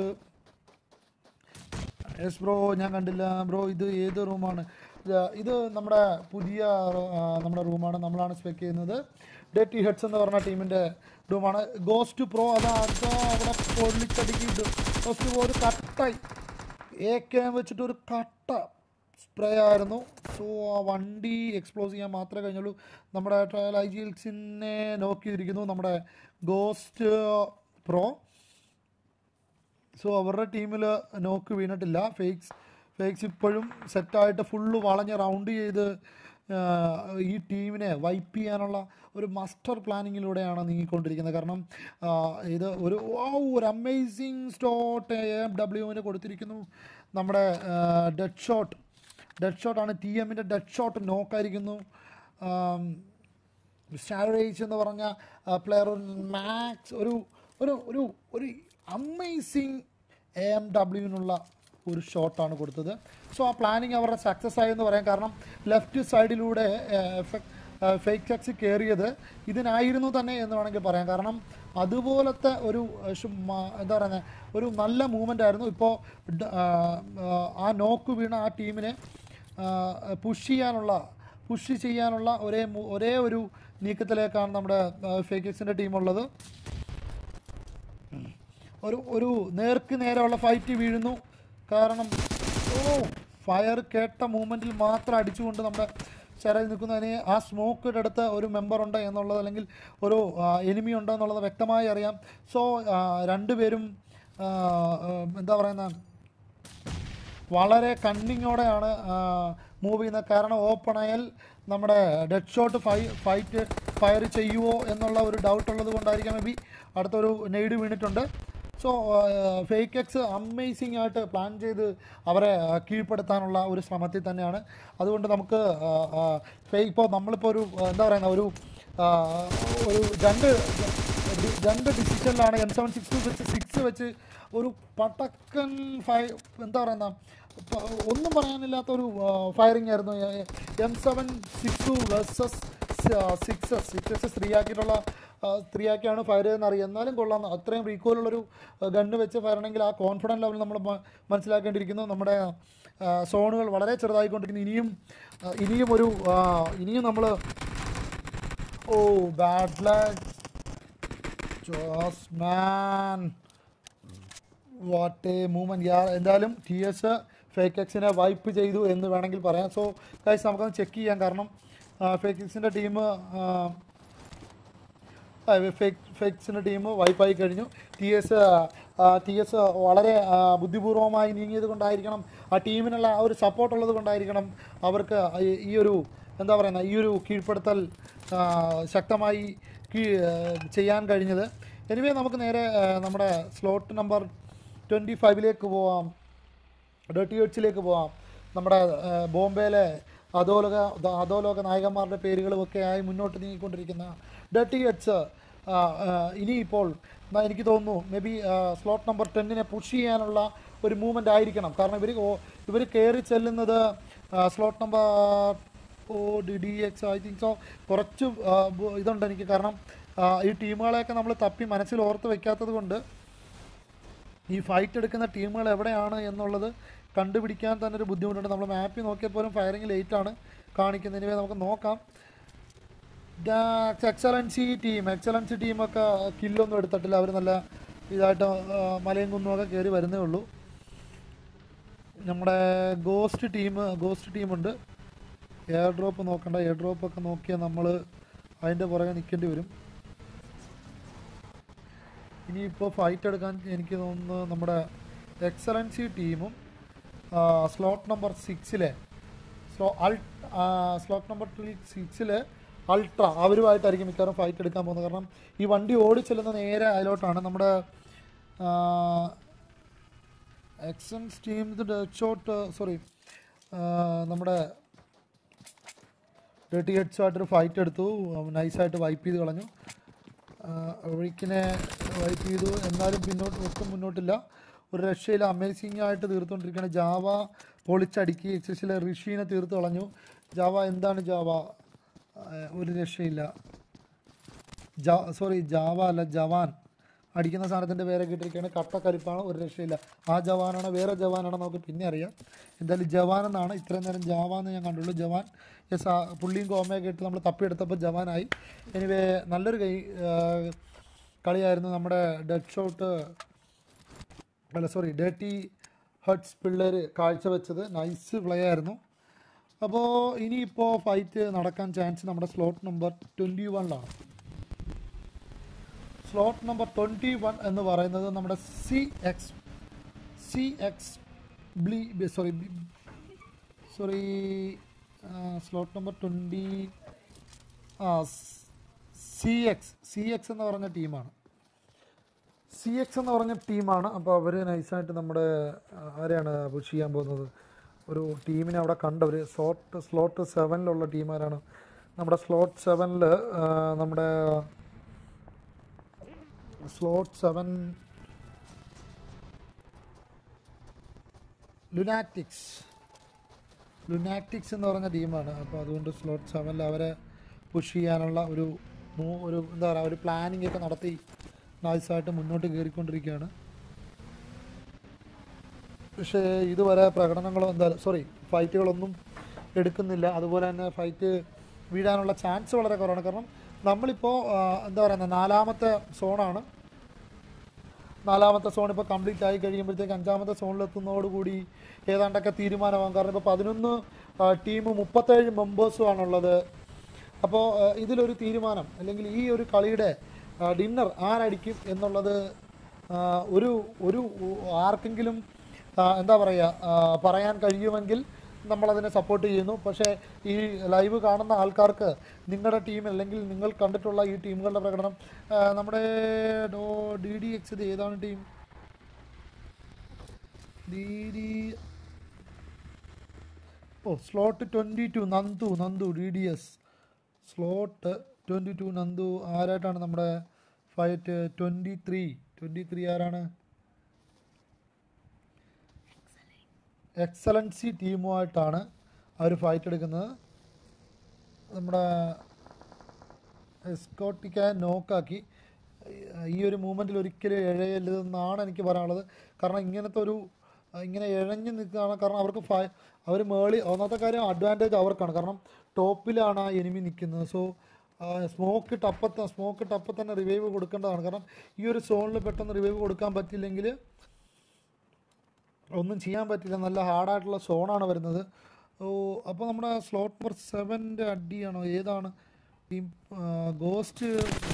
യെസ് ബ്രോ ഞാൻ കണ്ടില്ല ബ്രോ ഇത് ഏത് റൂമാണ് ഇത് നമ്മുടെ പുതിയ ആ, നമ്മുടെ റൂമാണ് നമ്മളാണ് സ്പെക്ക് ചെയ്യുന്നത് ഡേറ്റി ഹെഡ്സ് എന്ന് പറഞ്ഞ ടീമിൻ്റെ റൂമാണ് ഗോസ്റ്റ് പ്രോ അതാ അതാ അവിടെ പൊള്ളിച്ചടിക്കിട്ട് ഗോസ്റ്റ് പ്രോ ഒരു കട്ടായി എ കെ വെച്ചിട്ട് ഒരു കട്ട സ്പ്രേ ആയിരുന്നു സോ ആ വണ്ടി എക്സ്പ്ലോസ് ചെയ്യാൻ മാത്രമേ കഴിഞ്ഞുള്ളൂ നമ്മുടെ ട്രയൽ ഐ ജി എൽസിനെ നോക്കിയിരിക്കുന്നു നമ്മുടെ ഗോസ്റ്റ് പ്രോ സോ അവരുടെ ടീമിൽ നോക്ക് വീണിട്ടില്ല ഫേക്സ് ഫേക്സ് ഇപ്പോഴും സെറ്റായിട്ട് ഫുള്ള് വളഞ്ഞ് റൗണ്ട് ചെയ്ത് ആ, ഈ ടീമിനെ വൈപ്പ് ചെയ്യാനുള്ള ഒരു മാസ്റ്റർ പ്ലാനിങ്ങിലൂടെയാണ് നീങ്ങിക്കൊണ്ടിരിക്കുന്നത് കാരണം ആ, ഇത് ഒരു ഓ ഒരു അമേസിങ് സ്റ്റോട്ട് എം ഡബ്ല്യുവിന് കൊടുത്തിരിക്കുന്നു നമ്മുടെ ഡെഡ് ഷോട്ട് ഡെഡ് ഷോട്ടാണ് ടി എമ്മിൻ്റെ ഡെഡ് ഷോട്ട് നോക്കായിരിക്കുന്നു സ്റ്റാരേജ് എന്ന് പറഞ്ഞ പ്ലെയർ മാക്സ് ഒരു ഒരു ഒരു ഒരു അമേസിങ് എ എം ഡബ്ല്യുവിനുള്ള ഒരു ഷോട്ടാണ് കൊടുത്തത് സോ ആ പ്ലാനിങ് അവരുടെ സക്സസ് ആയി എന്ന് പറയാം കാരണം ലെഫ്റ്റ് സൈഡിലൂടെ ഫേക്ക് ചക്സ് കയറിയത് ഇതിനായിരുന്നു തന്നെ എന്ന് വേണമെങ്കിൽ പറയാം കാരണം അതുപോലത്തെ ഒരു ഏഹ്, ഷ് മ- എന്താ പറയുന്നത് ഒരു നല്ല മൂവ്മെൻ്റ് ആയിരുന്നു ഇപ്പോൾ ഡ- ആ, ആ നോക്ക് വീണ ആ ടീമിനെ പുഷ് ചെയ്യാനുള്ള പുഷ് ചെയ്യാനുള്ള ഒരേ മു- ഒരേ ഒരു നീക്കത്തിലേക്കാണ് നമ്മുടെ ഫേക്കക്സിൻ്റെ ടീമുള്ളത് ഒരു ഒരു നേർക്ക് നേരെയുള്ള ഫൈറ്റ് വീഴുന്നു കാരണം ഓ ഫയർ കേട്ട മൂമെൻറ്റിൽ മാത്രം അടിച്ചുകൊണ്ട് നമ്മുടെ ശരയിൽ നിൽക്കുന്നതിന് ആ സ്മോക്കിൻ്റെ അടുത്ത് ഒരു മെമ്പർ ഉണ്ട് എന്നുള്ളത് അല്ലെങ്കിൽ ഒരു എനിമി ഉണ്ടോ എന്നുള്ളത് വ്യക്തമായി അറിയാം സോ രണ്ടുപേരും ആ, ആ, എന്താ പറയുന്ന വളരെ കണ്ണിങ്ങോടെയാണ് മൂവ് ചെയ്യുന്നത് കാരണം ഓപ്പൺ അയൽ നമ്മുടെ ഡെഡ് ഷോട്ട് ഫൈ ഫൈറ്റ് ഫയർ ചെയ്യുമോ എന്നുള്ള ഒരു ഡൗട്ട് ഉള്ളത് കൊണ്ടായിരിക്കാം മേ ബി അടുത്തൊരു നെയ്ഡ് വീണിട്ടുണ്ട് സോ ഫേക്ക് എക്സ് അമേസിംഗ് ആയിട്ട് പ്ലാൻ ചെയ്ത് അവരെ ആ, കീഴ്പ്പെടുത്താനുള്ള ഒരു ശ്രമത്തിൽ തന്നെയാണ് അതുകൊണ്ട് നമുക്ക് ഫേക്ക് ഇപ്പോൾ നമ്മളിപ്പോൾ ഒരു ആ, എന്താ പറയുന്ന ഒരു ആ, ഒരു രണ്ട് ഡി- രണ്ട് ഡിസിഷനിലാണ് എം സെവൻ സിക്സ് വെച്ച് സിക്സ് വെച്ച് ഒരു പട്ടക്കൻ ഫൈ എന്താ പറയുന്ന പ- ഒന്നും പറയാനില്ലാത്ത ഒരു ഫയറിംഗ് ആയിരുന്നു M seven six versus sixes sixes three ആക്കിയിട്ടുള്ള ത്രീ ആക്കിയാണ് ഫയർ ചെയ്യുന്നത് അറിയാം എന്നാലും കൊള്ളാം അത്രയും റീകോയിലുള്ളൊരു ഗണ്ണ് വെച്ച് ഫയറണമെങ്കിൽ ആ കോൺഫിഡൻറ്റ് ലെവൽ നമ്മൾ മ- മനസ്സിലാക്കേണ്ടിയിരിക്കുന്നു നമ്മുടെ ആ, സോണുകൾ വളരെ ചെറുതായിക്കൊണ്ടിരിക്കുന്നു ഇനിയും ആ, ഇനിയും ഒരു ആ, ഇനിയും നമ്മൾ oh bad luck Jose man what a movement yeah എന്തായാലും ടി എസ് ഫേക്ക് എക്സിനെ വൈപ്പ് ചെയ്തു എന്ന് വേണമെങ്കിൽ പറയാം സോ ഗൈസ് നമുക്കൊന്ന് ചെക്ക് ചെയ്യാം കാരണം ഫേക്ക് എക്സിൻ്റെ ടീം ഫേക്ക് ഫേക്സിൻ്റെ ടീം വൈപ്പായി കഴിഞ്ഞു ടി എസ് ടി എസ് വളരെ ആ, ബുദ്ധിപൂർവമായി നീങ്ങിയത് കൊണ്ടായിരിക്കണം ആ ടീമിനുള്ള ആ ഒരു സപ്പോർട്ട് ഉള്ളത് കൊണ്ടായിരിക്കണം അവർക്ക് ഈ- ഈ ഒരു എന്താ പറയുന്ന ഈ ഒരു കീഴ്പ്പെടുത്തൽ ആ, ശക്തമായി കീ ചെയ്യാൻ കഴിഞ്ഞത് എനിവേ നമുക്ക് നേരെ ആ, നമ്മുടെ സ്ലോട്ട് നമ്പർ ട്വൻറ്റി ഫൈവിലേക്ക് പോവാം ഡേർട്ടി എയ്റ്റ്സിലേക്ക് പോവാം നമ്മുടെ ആ, ബോംബെയിലെ അധോലോക അധോലോക നായകന്മാരുടെ പേരുകളുമൊക്കെ ആയി മുന്നോട്ട് നീങ്ങിക്കൊണ്ടിരിക്കുന്ന ഡേർട്ടി എയ്റ്റ്സ് ഇനിയിപ്പോൾ ന- എനിക്ക് തോന്നുന്നു മേ ബി സ്ലോട്ട് നമ്പർ ടെന്നിനെ പുഷ് ചെയ്യാനുള്ള ഒരു മൂവ്മെൻ്റ് ആയിരിക്കണം കാരണം ഇവർ ഇവർ കയറി ചെല്ലുന്നത് slot number oh D D X I think so കുറച്ച് ആ, ബു- ഇതുണ്ട് എനിക്ക് കാരണം ആ, ഈ ടീമുകളെയൊക്കെ നമ്മൾ തപ്പി മനസ്സിൽ ഓർത്ത് വെക്കാത്തത് കൊണ്ട് ഈ ഫൈറ്റ് എടുക്കുന്ന ടീമുകൾ എവിടെയാണ് എന്നുള്ളത് കണ്ടുപിടിക്കാൻ തന്നെ ഒരു ബുദ്ധിമുട്ടുണ്ട് നമ്മൾ മാപ്പിൽ നോക്കിയപ്പോഴും ഫയറിംഗ് ലേറ്റ് ആണ് കാണിക്കുന്നതിന് നമുക്ക് നോക്കാം എക്സലൻസി ടീം എക്സലൻസി ടീമൊക്കെ കില്ലൊന്നും എടുത്തിട്ടില്ല അവർ നല്ല ഇതായിട്ട് ആ, മലയും കുന്നുമൊക്കെ കയറി വരുന്നേ ഉള്ളൂ നമ്മുടെ ഗോസ്റ്റ് ടീം ഗോസ്റ്റ് ടീമുണ്ട് എയർ ഡ്രോപ്പ് നോക്കണ്ട എയർ ഡ്രോപ്പ് ഒക്കെ നോക്കിയാൽ നമ്മൾ അതിൻ്റെ പുറകെ നിൽക്കേണ്ടി വരും ഇനിയിപ്പോൾ ഫൈറ്റ് എടുക്കാൻ എനിക്ക് തോന്നുന്നു നമ്മുടെ എക്സലൻസി ടീമും സ്ലോട്ട് നമ്പർ സിക്സിലെ സ്ലോ അൾ സ്ലോട്ട് നമ്പർ സിക്സിലെ അൾട്ര അവരുമായിട്ടായിരിക്കും മിക്കവാറും ഫൈറ്റ് എടുക്കാൻ പോകുന്നത് കാരണം ഈ വണ്ടി ഓടിച്ചെല്ലുന്ന നേരെ അതിലോട്ടാണ് നമ്മുടെ എക്സൻസ് ടീം ഷോട്ട് സോറി നമ്മുടെ ഡേർട്ടി ഹെഡ്സായിട്ടൊരു ഫൈറ്റ് എടുത്തു നൈസായിട്ട് വൈപ്പ് ചെയ്ത് കളഞ്ഞു ഒഴുക്കിനെ വൈപ്പ് ചെയ്തു എന്നാലും പിന്നോട്ട് ഒട്ടും മുന്നോട്ടില്ല ഒരു രക്ഷയില്ല അമേസിംഗ് ആയിട്ട് തീർത്തുകൊണ്ടിരിക്കുകയാണ് ജാവ പൊളിച്ചടുക്കി എക്സസിലെ ഋഷീനെ തീർത്ത് കളഞ്ഞു ജാവ എന്താണ് ജാവ ആ, ഒരു രക്ഷയില്ല ജാ സോറി ജാവ അല്ല ജവാൻ അടിക്കുന്ന സാധനത്തിൻ്റെ പേരെ കിട്ടിയിരിക്കുകയാണ് കട്ടക്കരിപ്പാണ് ഒരു രക്ഷയില്ല ആ ജവാനാണോ വേറെ ജവാനാണോ നമുക്ക് പിന്നെ അറിയാം എന്തായാലും ജവാൻ എന്നാണ് ഇത്രയും നേരം ജാവ എന്ന് ഞാൻ കണ്ടുള്ളൂ ജവാൻ യെസ് ആ പുള്ളിയും കോമയൊക്കെ ഇട്ട് നമ്മൾ തപ്പിയെടുത്തപ്പോൾ ജവാനായി എനിവേ നല്ലൊരു കൈ ആ, കളിയായിരുന്നു നമ്മുടെ ഡെഡ് ഷോട്ട് അല്ല സോറി ഡേട്ടി ഹട്ട്സ് പിള്ളേർ കാഴ്ചവെച്ചത് നൈസ് പ്ലേ ആയിരുന്നു അപ്പോൾ ഇനിയിപ്പോൾ ഫൈറ്റ് നടക്കാൻ ചാൻസ് നമ്മുടെ സ്ലോട്ട് നമ്പർ ട്വൻറ്റി വണ്ണിലാണ് സ്ലോട്ട് നമ്പർ ട്വൻറ്റി വൺ എന്ന് പറയുന്നത് നമ്മുടെ സി എക്സ് സി എക്സ് ബ്ലി sorry sorry slot number twenty ആ സി എക്സ് സി എക്സ് എന്ന് പറഞ്ഞ ടീമാണ് സി എക്സ് എന്ന് പറഞ്ഞ ടീമാണ് അപ്പോൾ അവർ നൈസായിട്ട് നമ്മുടെ ആ, ആരെയാണ് പുഷ് ചെയ്യാൻ പോകുന്നത് ഒരു ടീമിനെ അവിടെ കണ്ടവർ സ്ലോട്ട് സ്ലോട്ട് സെവനിലുള്ള ടീമാരാണ് നമ്മുടെ സ്ലോട്ട് സെവനിൽ നമ്മുടെ സ്ലോട്ട് സെവൻ ലുനാറ്റിക്സ് ലുനാറ്റിക്സ് എന്ന് പറഞ്ഞ ടീമാണ് അപ്പോൾ അതുകൊണ്ട് സ്ലോട്ട് സെവനിൽ അവരെ പുഷ് ചെയ്യാനുള്ള ഒരു മൂ- ഒരു എന്താ പറയുക ഒരു പ്ലാനിങ് ഒക്കെ നടത്തി നൈസായിട്ട് മുന്നോട്ട് കയറിക്കൊണ്ടിരിക്കുകയാണ് പക്ഷേ ഇതുവരെ പ്രകടനങ്ങളോ എന്താ സോറി ഫൈറ്റുകളൊന്നും എടുക്കുന്നില്ല അതുപോലെ തന്നെ ഫൈറ്റ് വീഴാനുള്ള ചാൻസ് വളരെ കുറവാണ് കാരണം നമ്മളിപ്പോൾ ആ, എന്താ പറയുന്നത് നാലാമത്തെ സോണാണ് നാലാമത്തെ സോൺ ഇപ്പോൾ കംപ്ലീറ്റ് ആയി കഴിയുമ്പോഴത്തേക്ക് അഞ്ചാമത്തെ സോണിലെത്തുന്നതോടുകൂടി ഏതാണ്ടൊക്കെ തീരുമാനമാകും കാരണം ഇപ്പോൾ പതിനൊന്ന് ടീം മുപ്പത്തേഴ് മെമ്പേഴ്സും ആണുള്ളത് അപ്പോൾ ആ, ഇതിലൊരു തീരുമാനം അല്ലെങ്കിൽ ഈ ഒരു കളിയുടെ ഡിന്നർ ആരടിക്കും എന്നുള്ളത് ആ, ഒരു ഒരു ആർക്കെങ്കിലും ആ, എന്താ പറയുക ആ, പറയാൻ കഴിയുമെങ്കിൽ നമ്മളതിനെ സപ്പോർട്ട് ചെയ്യുന്നു പക്ഷേ ഈ ലൈവ് കാണുന്ന ആൾക്കാർക്ക് നിങ്ങളുടെ ടീം അല്ലെങ്കിൽ നിങ്ങൾ കണ്ടിട്ടുള്ള ഈ ടീമുകളുടെ പ്രകടനം ആ, നമ്മുടെ ഡോ ഡി ഡി എക്സ് ഇത് ഏതാണ് team D D O slot twenty two Nandu Nandu D D S slot twenty two Nandu ആരായിട്ടാണ് നമ്മുടെ fight twenty three twenty three ആരാണ് എക്സലൻസി ടീമുമായിട്ടാണ് അവർ ഫൈറ്റ് എടുക്കുന്നത് നമ്മുടെ എസ്കോട്ടിക്ക നോക്കാക്കി ഈ ഒരു മൂമെൻറ്റിൽ ഒരിക്കലും ഇഴയരുതെന്നാണ് എനിക്ക് പറയാനുള്ളത് കാരണം ഇങ്ങനത്തെ ഒരു ഇങ്ങനെ ഇഴഞ്ഞ് നിൽക്കുകയാണ് കാരണം അവർക്ക് ഫൈ അവർ മേളി ഒന്നാമത്തെ കാര്യം അഡ്വാൻറ്റേജ് അവർക്കാണ് കാരണം ടോപ്പിലാണ് ആ എനിമി നിൽക്കുന്നത് സോ സ്മോക്ക് ടപ്പത്ത് സ്മോക്ക് ടപ്പത്ത് തന്നെ റിവൈവ് കൊടുക്കേണ്ടതാണ് കാരണം ഈ ഒരു സോണിൽ പെട്ടെന്ന് റിവൈവ് കൊടുക്കാൻ പറ്റില്ലെങ്കിൽ ഒന്നും ചെയ്യാൻ പറ്റില്ല നല്ല ഹാർഡായിട്ടുള്ള സോണാണ് വരുന്നത് ഓ അപ്പോൾ നമ്മുടെ സ്ലോട്ട് നമ്പർ സെവൻ്റെ അടിയാണോ ഏതാണ് ടീം ഗോസ്റ്റ്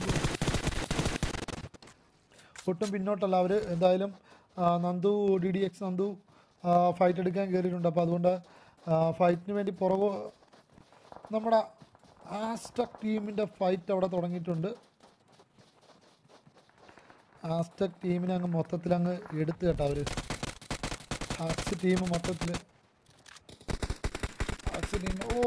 ഒട്ടും പിന്നോട്ടല്ല അവർ എന്തായാലും ആ, Nandu D D X Nandu fight എടുക്കാൻ കയറിയിട്ടുണ്ട് അപ്പോൾ അതുകൊണ്ട് ഫൈറ്റിന് വേണ്ടി പുറകു നമ്മുടെ ആസ്റ്റക് ടീമിൻ്റെ ഫൈറ്റ് അവിടെ തുടങ്ങിയിട്ടുണ്ട് ആസ്റ്റക് ടീമിനെ അങ്ങ് മൊത്തത്തിൽ അങ്ങ് എടുത്തു കേട്ടോ അവർ ആക്സ് ടീം മൊത്തത്തിൽ ആക്സ് ടീം ഓ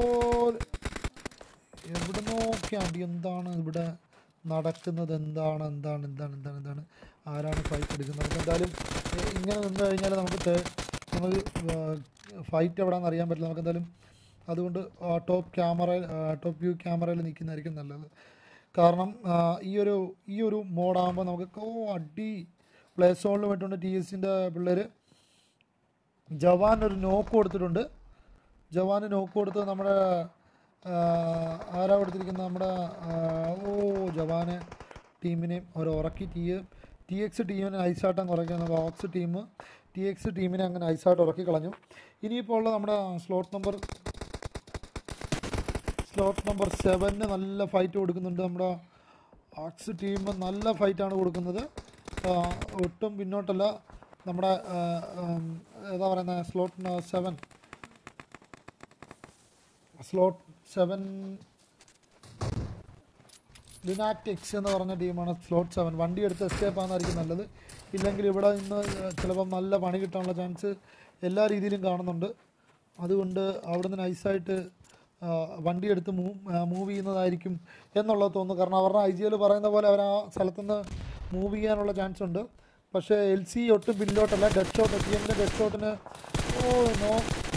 എവിടെ നോക്കിയാണ്ടി എന്താണ് ഇവിടെ നടക്കുന്നത് എന്താണ് എന്താണ് എന്താണ് എന്താണ് എന്താണ് ആരാണ് ഫൈറ്റ് എടുക്കുന്നത് നമുക്ക് എന്തായാലും ഏ, ഇങ്ങനെ നിന്ന് കഴിഞ്ഞാൽ നമുക്ക് തേ- നമുക്ക് ഫൈറ്റ് എവിടെയാണെന്ന് അറിയാൻ പറ്റില്ല നമുക്ക് എന്തായാലും അതുകൊണ്ട് ടോപ്പ് ക്യാമറ ടോപ്പ് വ്യൂ ക്യാമറയിൽ നിൽക്കുന്നതായിരിക്കും നല്ലത് കാരണം ആ, ഈ ഒരു ഈ ഒരു മോഡാകുമ്പോൾ നമുക്ക് ഓ അടി പ്ലേ സോണിൽ വേണ്ടിട്ടുണ്ട് ടി എസിൻ്റെ പിള്ളേർ ജവാൻ ഒരു നോക്ക് കൊടുത്തിട്ടുണ്ട് ജവാന് നോക്ക് കൊടുത്ത് നമ്മുടെ ആ, ആരാ കൊടുത്തിരിക്കുന്നത് നമ്മുടെ ആ, ഓ ജവാന് ടീമിനെയും അവർ ഉറക്കി ടി ടി എക്സ് ടീമിനെ ഐസാട്ടം കുറയ്ക്കുന്ന ബോക്സ് ടീം ടി എക്സ് ടീമിനെ അങ്ങനെ ഐസായിട്ട് ഉറക്കി കളഞ്ഞു ഇനിയിപ്പോൾ ഉള്ള നമ്മുടെ സ്ലോട്ട് നമ്പർ സ്ലോട്ട് നമ്പർ സെവന് നല്ല ഫൈറ്റ് കൊടുക്കുന്നുണ്ട് നമ്മുടെ ആക്സ് ടീം നല്ല ഫൈറ്റാണ് കൊടുക്കുന്നത് ആ, ഒട്ടും പിന്നോട്ടല്ല നമ്മുടെ ആ, ഉം, ഏതാ പറയുന്നത് slot seven slot seven lunatics എന്ന് പറഞ്ഞ ടീമാണ് സ്ലോട്ട് സെവൻ വണ്ടി എടുത്ത് എസ്കേപ്പ് ആണെന്നായിരിക്കും നല്ലത് ഇല്ലെങ്കിൽ ഇവിടെ നിന്ന് ചിലപ്പം നല്ല പണി കിട്ടാനുള്ള ചാൻസ് എല്ലാ രീതിയിലും കാണുന്നുണ്ട് അതുകൊണ്ട് അവിടെ നിന്ന് നൈസായിട്ട് വണ്ടി എടുത്ത് മൂവ് മൂവ് ചെയ്യുന്നതായിരിക്കും എന്നുള്ളത് തോന്നുന്നു കാരണം അവരുടെ ഐ ജി എൽ പറയുന്ന പോലെ അവർ ആ സ്ഥലത്തുനിന്ന് മൂവ് ചെയ്യാനുള്ള ചാൻസ് ഉണ്ട് പക്ഷേ എൽ സി ഒട്ടും പിന്നിലോട്ടല്ല ഡെഡ് ഷോട്ട് ടി എമ്മിൻ്റെ ഡെഡ് ഷോട്ടിന് ഓ നോ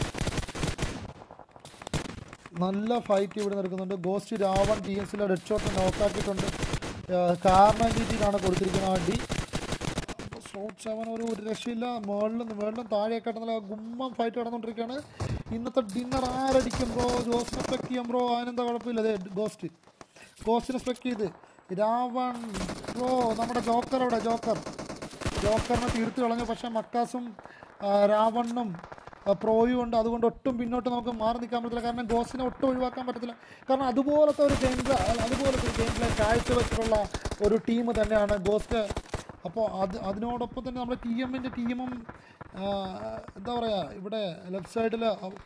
നല്ല ഫൈറ്റ് ഇവിടെ നടക്കുന്നുണ്ട് ഗോസ്റ്റ് രാവൺ ടി എസിലെ ഡെഡ് ഷോട്ട് നോക്കാക്കിയിട്ടുണ്ട് കാർണ രീതിയിലാണ് കൊടുത്തിരിക്കുന്ന അടി ഷോട്ട് സെവൻ ഒരു ഒരു രക്ഷയില്ല മുകളിലും മുകളിലും താഴെയൊക്കെ നല്ല ഗുമ്മം ഫൈറ്റ് നടന്നുകൊണ്ടിരിക്കുകയാണ് ഇന്നത്തെ ഡിന്നർ ആരടിക്കും ബ്രോ ജോസിനെ സ്പെക്ട് ചെയ്യാം ബ്രോ അതിനെന്താ കുഴപ്പമില്ല അതെ ഗോസ്റ്റ് ഗോസ്റ്റിനെ സ്പെക്ട് ചെയ്ത് രാവൺ ബ്രോ നമ്മുടെ ജോക്കർ അവിടെ ജോക്കർ ജോക്കറിനെ തീർത്ത് കളഞ്ഞു പക്ഷേ മക്കാസും ആ, രാവണ്ണും ആ, പ്രോയും ഉണ്ട് അതുകൊണ്ട് ഒട്ടും പിന്നോട്ട് നമുക്ക് മാറി നിൽക്കാൻ പറ്റില്ല കാരണം ഗോസിനെ ഒട്ടും ഒഴിവാക്കാൻ പറ്റത്തില്ല കാരണം അതുപോലത്തെ ഒരു ഗെയിം പ്ലേ അതുപോലത്തെ ഒരു ഗെയിം പ്ലേ കാഴ്ചവെച്ചിട്ടുള്ള ഒരു ടീം തന്നെയാണ് ഗോസ്റ്റ് അപ്പോൾ അത് അതിനോടൊപ്പം തന്നെ നമ്മുടെ ടി എമ്മിൻ്റെ ടീമും എന്താ പറയുക ഇവിടെ ലെഫ്റ്റ് സൈഡിൽ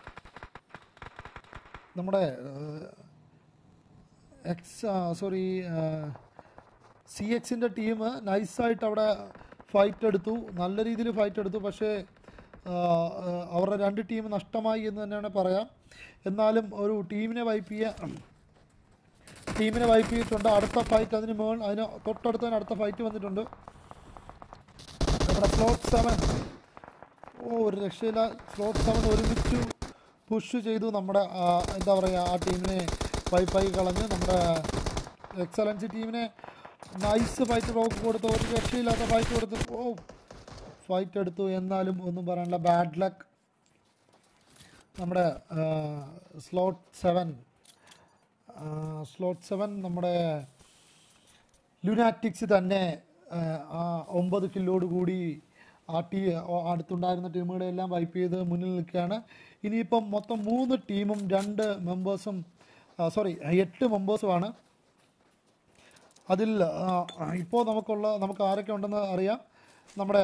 നമ്മുടെ എക്സ് സോറി സി എക്സിൻ്റെ ടീം നൈസായിട്ട് അവിടെ ഫൈറ്റ് എടുത്തു നല്ല രീതിയിൽ ഫൈറ്റ് എടുത്തു പക്ഷേ ആ, ആ, അവരുടെ രണ്ട് ടീം നഷ്ടമായി എന്ന് തന്നെയാണ് പറയാം എന്നാലും ഒരു ടീമിനെ വൈപ്പ് ചെയ്യാൻ ടീമിനെ വൈപ്പ് ചെയ്തിട്ടുണ്ട് അടുത്ത ഫൈറ്റ് അതിന് മേൾ അതിന് തൊട്ടടുത്ത് തന്നെ അടുത്ത ഫൈറ്റ് വന്നിട്ടുണ്ട് നമ്മുടെ സ്ലോട്ട് സെവൻ ഓ ഒരു രക്ഷയില്ല സ്ലോട്ട് സെവൻ ഒരുമിച്ച് പുഷ് ചെയ്തു നമ്മുടെ ആ, എന്താ പറയുക ആ ടീമിനെ വൈപ്പായി കളഞ്ഞ് നമ്മുടെ എക്സലൻസി ടീമിനെ നൈസ് ഫൈറ്റ് റോക്ക് കൊടുത്ത് ഒരു രക്ഷയില്ലാത്ത ഫൈറ്റ് കൊടുത്ത് ഓ ഫൈറ്റ് എടുത്തു എന്നാലും ഒന്നും പറയാനില്ല ബാഡ് ലക്ക് നമ്മുടെ സ്ലോട്ട് സെവൻ സ്ലോട്ട് സെവൻ നമ്മുടെ ലുനാറ്റിക്സ് തന്നെ ആ, ആ ഒമ്പത് കില്ലോട് കൂടി ആ ടീ ഓ- അടുത്തുണ്ടായിരുന്ന ടീമുകളെ എല്ലാം വൈപ്പ് ചെയ്ത് മുന്നിൽ നിൽക്കുകയാണ് ഇനിയിപ്പം മൊത്തം മൂന്ന് ടീമും രണ്ട് മെമ്പേഴ്സും സോറി എട്ട് മെമ്പേഴ്സുമാണ് അതിൽ ഇപ്പോൾ നമുക്കുള്ള നമുക്ക് ആരൊക്കെ ഉണ്ടെന്ന് അറിയാം നമ്മുടെ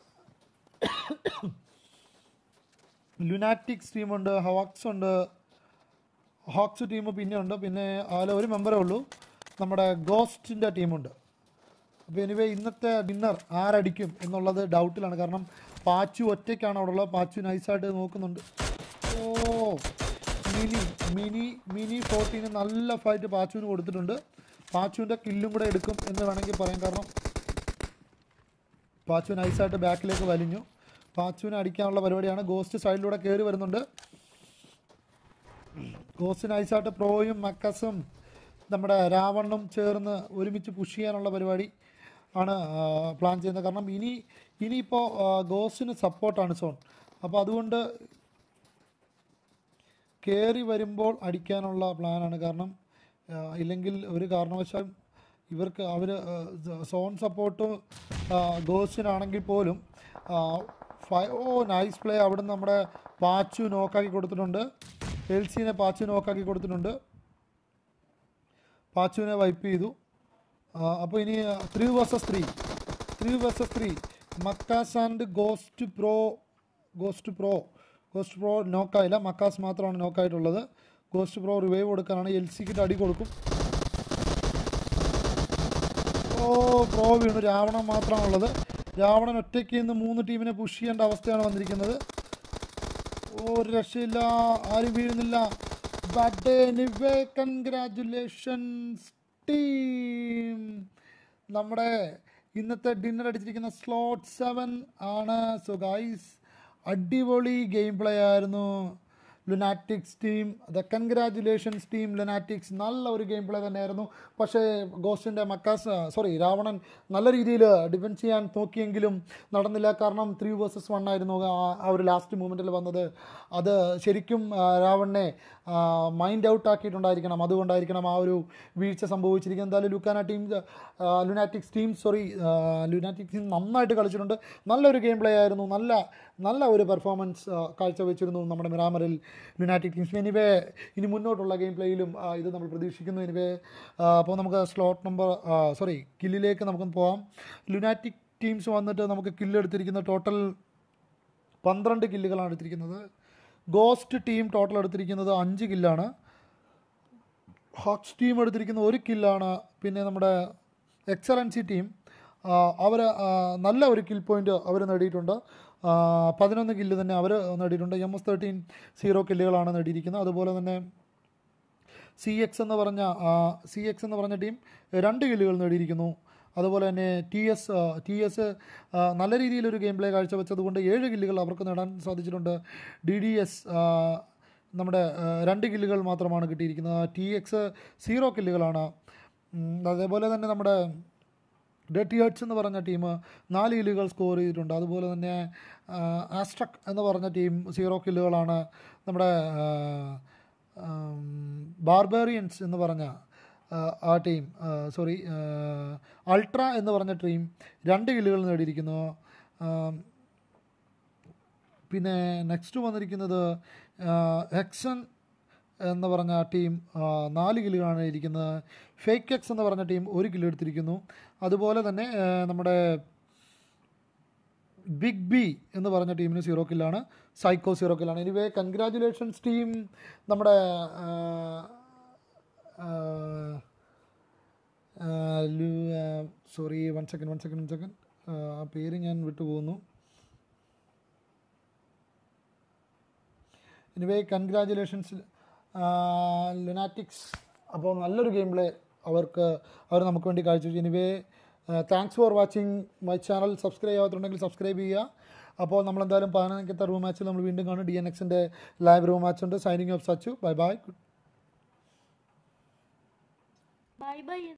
ലുനാറ്റിക്സ് ടീമുണ്ട് ഹവാക്സ് ഉണ്ട് ഹോക്സ് ടീം പിന്നെ ഉണ്ട് പിന്നെ അതിൽ ഒരു മെമ്പറേ ഉള്ളൂ നമ്മുടെ ഗോസ്റ്റിൻ്റെ ടീമുണ്ട് അപ്പോൾ എനിവേ ഇന്നത്തെ ഡിന്നർ ആരടിക്കും എന്നുള്ളത് ഡൗട്ടിലാണ് കാരണം പാച്ചു ഒറ്റയ്ക്കാണ് അവിടെ ഉള്ളത് പാച്ചു നൈസായിട്ട് നോക്കുന്നുണ്ട് ഓ മിനി മിനി മിനി ഫോർട്ടീന് നല്ല ഫൈറ്റ് പാച്ചുവിന് കൊടുത്തിട്ടുണ്ട് പാച്ചുവിൻ്റെ കില്ലും കൂടെ എടുക്കും എന്ന് വേണമെങ്കിൽ പറയാം കാരണം പാച്ചു നൈസായിട്ട് ബാക്കിലേക്ക് വലിഞ്ഞു പാച്ചുവിനെ അടിക്കാനുള്ള പരിപാടിയാണ് ഗോസ്റ്റ് സൈഡിലൂടെ കയറി വരുന്നുണ്ട് ഗോസ്റ്റ് നൈസായിട്ട് പ്രോയും മക്കസും നമ്മുടെ രാവണും ചേർന്ന് ഒരുമിച്ച് പുഷ് ചെയ്യാനുള്ള പരിപാടി ആണ് ആ, പ്ലാൻ ചെയ്യുന്നത് കാരണം ഇനി ഇനിയിപ്പോൾ ഗോസ്റ്റിന് സപ്പോർട്ടാണ് സോൺ അപ്പോൾ അതുകൊണ്ട് കയറി വരുമ്പോൾ അടിക്കാനുള്ള പ്ലാനാണ് കാരണം ആ, ഇല്ലെങ്കിൽ ഒരു കാരണവശാലും ഇവർക്ക് അവർ സോൺ സപ്പോർട്ട് ഗോസ്റ്റിനാണെങ്കിൽ പോലും ആ, ഫൈ ഓ നൈസ് പ്ലേ അവിടുന്ന് നമ്മുടെ പാച്ചു നോക്കാക്കി കൊടുത്തിട്ടുണ്ട് എൽ സിനെ പാച്ചു നോക്കാക്കി കൊടുത്തിട്ടുണ്ട് പാച്ചുവിനെ വൈപ്പ് ചെയ്തു അപ്പോൾ ഇനി three versus three three versus three മക്കാസ് and ghost pro ghost pro ghost pro നോക്കായില്ല മക്കാസ് മാത്രമാണ് നോക്കായിട്ടുള്ളത് ഗോസ്റ്റ് പ്രോ റിവൈവ് കൊടുക്കാനാണ് എൽ സിക്ക് അടി കൊടുക്കും ഓ പ്രോ വീണു രാവണൻ മാത്രമാണുള്ളത് രാവണൻ ഒറ്റയ്ക്ക് ഇന്ന് മൂന്ന് ടീമിനെ പുഷ് ചെയ്യേണ്ട അവസ്ഥയാണ് വന്നിരിക്കുന്നത് ഒരു രക്ഷയില്ല ആരും വീഴുന്നില്ല ബട്ട് എനിവേ കൺഗ്രാറ്റുലേഷൻസ് ടീം നമ്മുടെ ഇന്നത്തെ ഡിന്നർ അടിച്ചിരിക്കുന്ന സ്ലോട്ട് സെവൻ ആണ് സോ ഗൈസ് അടിപൊളി ഗെയിം പ്ലേ ആയിരുന്നു lunatics team the congratulations team lunatics നല്ല ഒരു ഗെയിം പ്ലേ തന്നെയായിരുന്നു പക്ഷേ ഗോസ്റ്റിൻ്റെ മക്കാസ് സോറി രാവണൻ നല്ല രീതിയിൽ ഡിഫെൻസ് ചെയ്യാൻ നോക്കിയെങ്കിലും നടന്നില്ല കാരണം ത്രീ വേഴ്സസ് വൺ ആയിരുന്നു ആ ആ ഒരു ലാസ്റ്റ് മൂമെൻറ്റിൽ വന്നത് അത് ശരിക്കും ആ, രാവണനെ മൈൻഡ് ഔട്ട് ആക്കിയിട്ടുണ്ടായിരിക്കണം അതുകൊണ്ടായിരിക്കണം ആ ഒരു വീഴ്ച സംഭവിച്ചിരിക്കുന്നത് എന്തായാലും ലുക്കാന team lunatics team sorry lunatics team നന്നായിട്ട് കളിച്ചിട്ടുണ്ട് നല്ലൊരു ഗെയിം പ്ലേ ആയിരുന്നു നല്ല നല്ല ഒരു പെർഫോമൻസ് കാഴ്ചവെച്ചിരുന്നു നമ്മുടെ മിറാമറിൽ ലുനാറ്റിക് ടീംസ് എനിവേ ഇനി മുന്നോട്ടുള്ള ഗെയിം പ്ലേയിലും ഇത് നമ്മൾ പ്രതീക്ഷിക്കുന്നു എനിവേ അപ്പോൾ നമുക്ക് സ്ലോട്ട് നമ്പർ സോറി കില്ലിലേക്ക് നമുക്ക് പോകാം ലുനാറ്റിക് ടീംസ് വന്നിട്ട് നമുക്ക് കില്ലെടുത്തിരിക്കുന്ന ടോട്ടൽ പന്ത്രണ്ട് കില്ലുകളാണ് എടുത്തിരിക്കുന്നത് ഗോസ്റ്റ് ടീം ടോട്ടൽ എടുത്തിരിക്കുന്നത് അഞ്ച് കില്ലാണ് ഹോക്സ് ടീം എടുത്തിരിക്കുന്ന ഒരു കില്ലാണ് പിന്നെ നമ്മുടെ എക്സലൻസി ടീം അവർ നല്ല ഒരു കിൽ പോയിന്റ് അവർ നേടിയിട്ടുണ്ട് ആ, പതിനൊന്ന് കില്ല് തന്നെ അവർ നേടിയിട്ടുണ്ട് എം എസ് തേർട്ടീൻ സീറോ കില്ലുകളാണ് നേടിയിരിക്കുന്നത് അതുപോലെ തന്നെ സി എക്സ് എന്ന് പറഞ്ഞ സി എക്സ് എന്ന് പറഞ്ഞ ടീം രണ്ട് കില്ലുകൾ നേടിയിരിക്കുന്നു അതുപോലെ തന്നെ ടി എസ് ടി എസ് നല്ല രീതിയിലൊരു ഗെയിം പ്ലേ കാഴ്ചവെച്ചതുകൊണ്ട് ഏഴ് കില്ലുകൾ അവർക്ക് നേടാൻ സാധിച്ചിട്ടുണ്ട് ഡി ഡി എസ് നമ്മുടെ ആ, രണ്ട് കില്ലുകൾ മാത്രമാണ് കിട്ടിയിരിക്കുന്നത് ടി എക്സ് സീറോ കില്ലുകളാണ് ഉം, അതേപോലെ തന്നെ നമ്മുടെ ഡെറ്റി ഹേർട്സ് എന്ന് പറഞ്ഞ ടീം നാല് കില്ലുകൾ സ്കോർ ചെയ്തിട്ടുണ്ട് അതുപോലെ തന്നെ ആസ്ട്രക് എന്ന് പറഞ്ഞ ടീം സീറോ കില്ലുകളാണ് നമ്മുടെ ബാർബേറിയൻസ് എന്ന് പറഞ്ഞ ആ, ആ ടീം സോറി അൾട്ര എന്ന് പറഞ്ഞ ടീം രണ്ട് കില്ലുകൾ നേടിയിരിക്കുന്നു ആം, പിന്നെ നെക്സ്റ്റ് വന്നിരിക്കുന്നത് ഹെക്സൺ എന്ന് പറഞ്ഞ ടീം ആ, നാല് കില്ലുകളാണ് ഇരിക്കുന്നത് ഫേക്ക് എക്സ് എന്ന് പറഞ്ഞ ടീം ഒരു കില്ല് എടുത്തിരിക്കുന്നു അതുപോലെ തന്നെ ആ, നമ്മുടെ ബിഗ് ബി എന്ന് പറഞ്ഞ ടീമിന് സീറോ കില്ലാണ് സൈക്കോ സീറോ കില്ലാണ് എനിവേ കൺഗ്രാറ്റുലേഷൻസ് ടീം നമ്മുടെ sorry one second one second one second ആ പേര് ഞാൻ വിട്ടുപോകുന്നു എനിവേ കൺഗ്രാറ്റുലേഷൻസ് ലുനാറ്റിക്സ് അപ്പോൾ നല്ലൊരു ഗെയിം പ്ലേ അവർക്ക് അവർ നമുക്ക് വേണ്ടി കാഴ്ചവെച്ചു anyway thanks for watching my channel subscribe ചെയ്യാത്തുണ്ടെങ്കിൽ സബ്സ്ക്രൈബ് ചെയ്യുക അപ്പോൾ നമ്മൾ എന്തായാലും പതിനൊന്നത്തെ റൂം മാച്ചിൽ നമ്മൾ വീണ്ടും കാണും ഡി എൻ എക്സിൻ്റെ ലൈവ് റൂം മാച്ച് ഉണ്ട് signing off Sachu bye bye
Bye bye.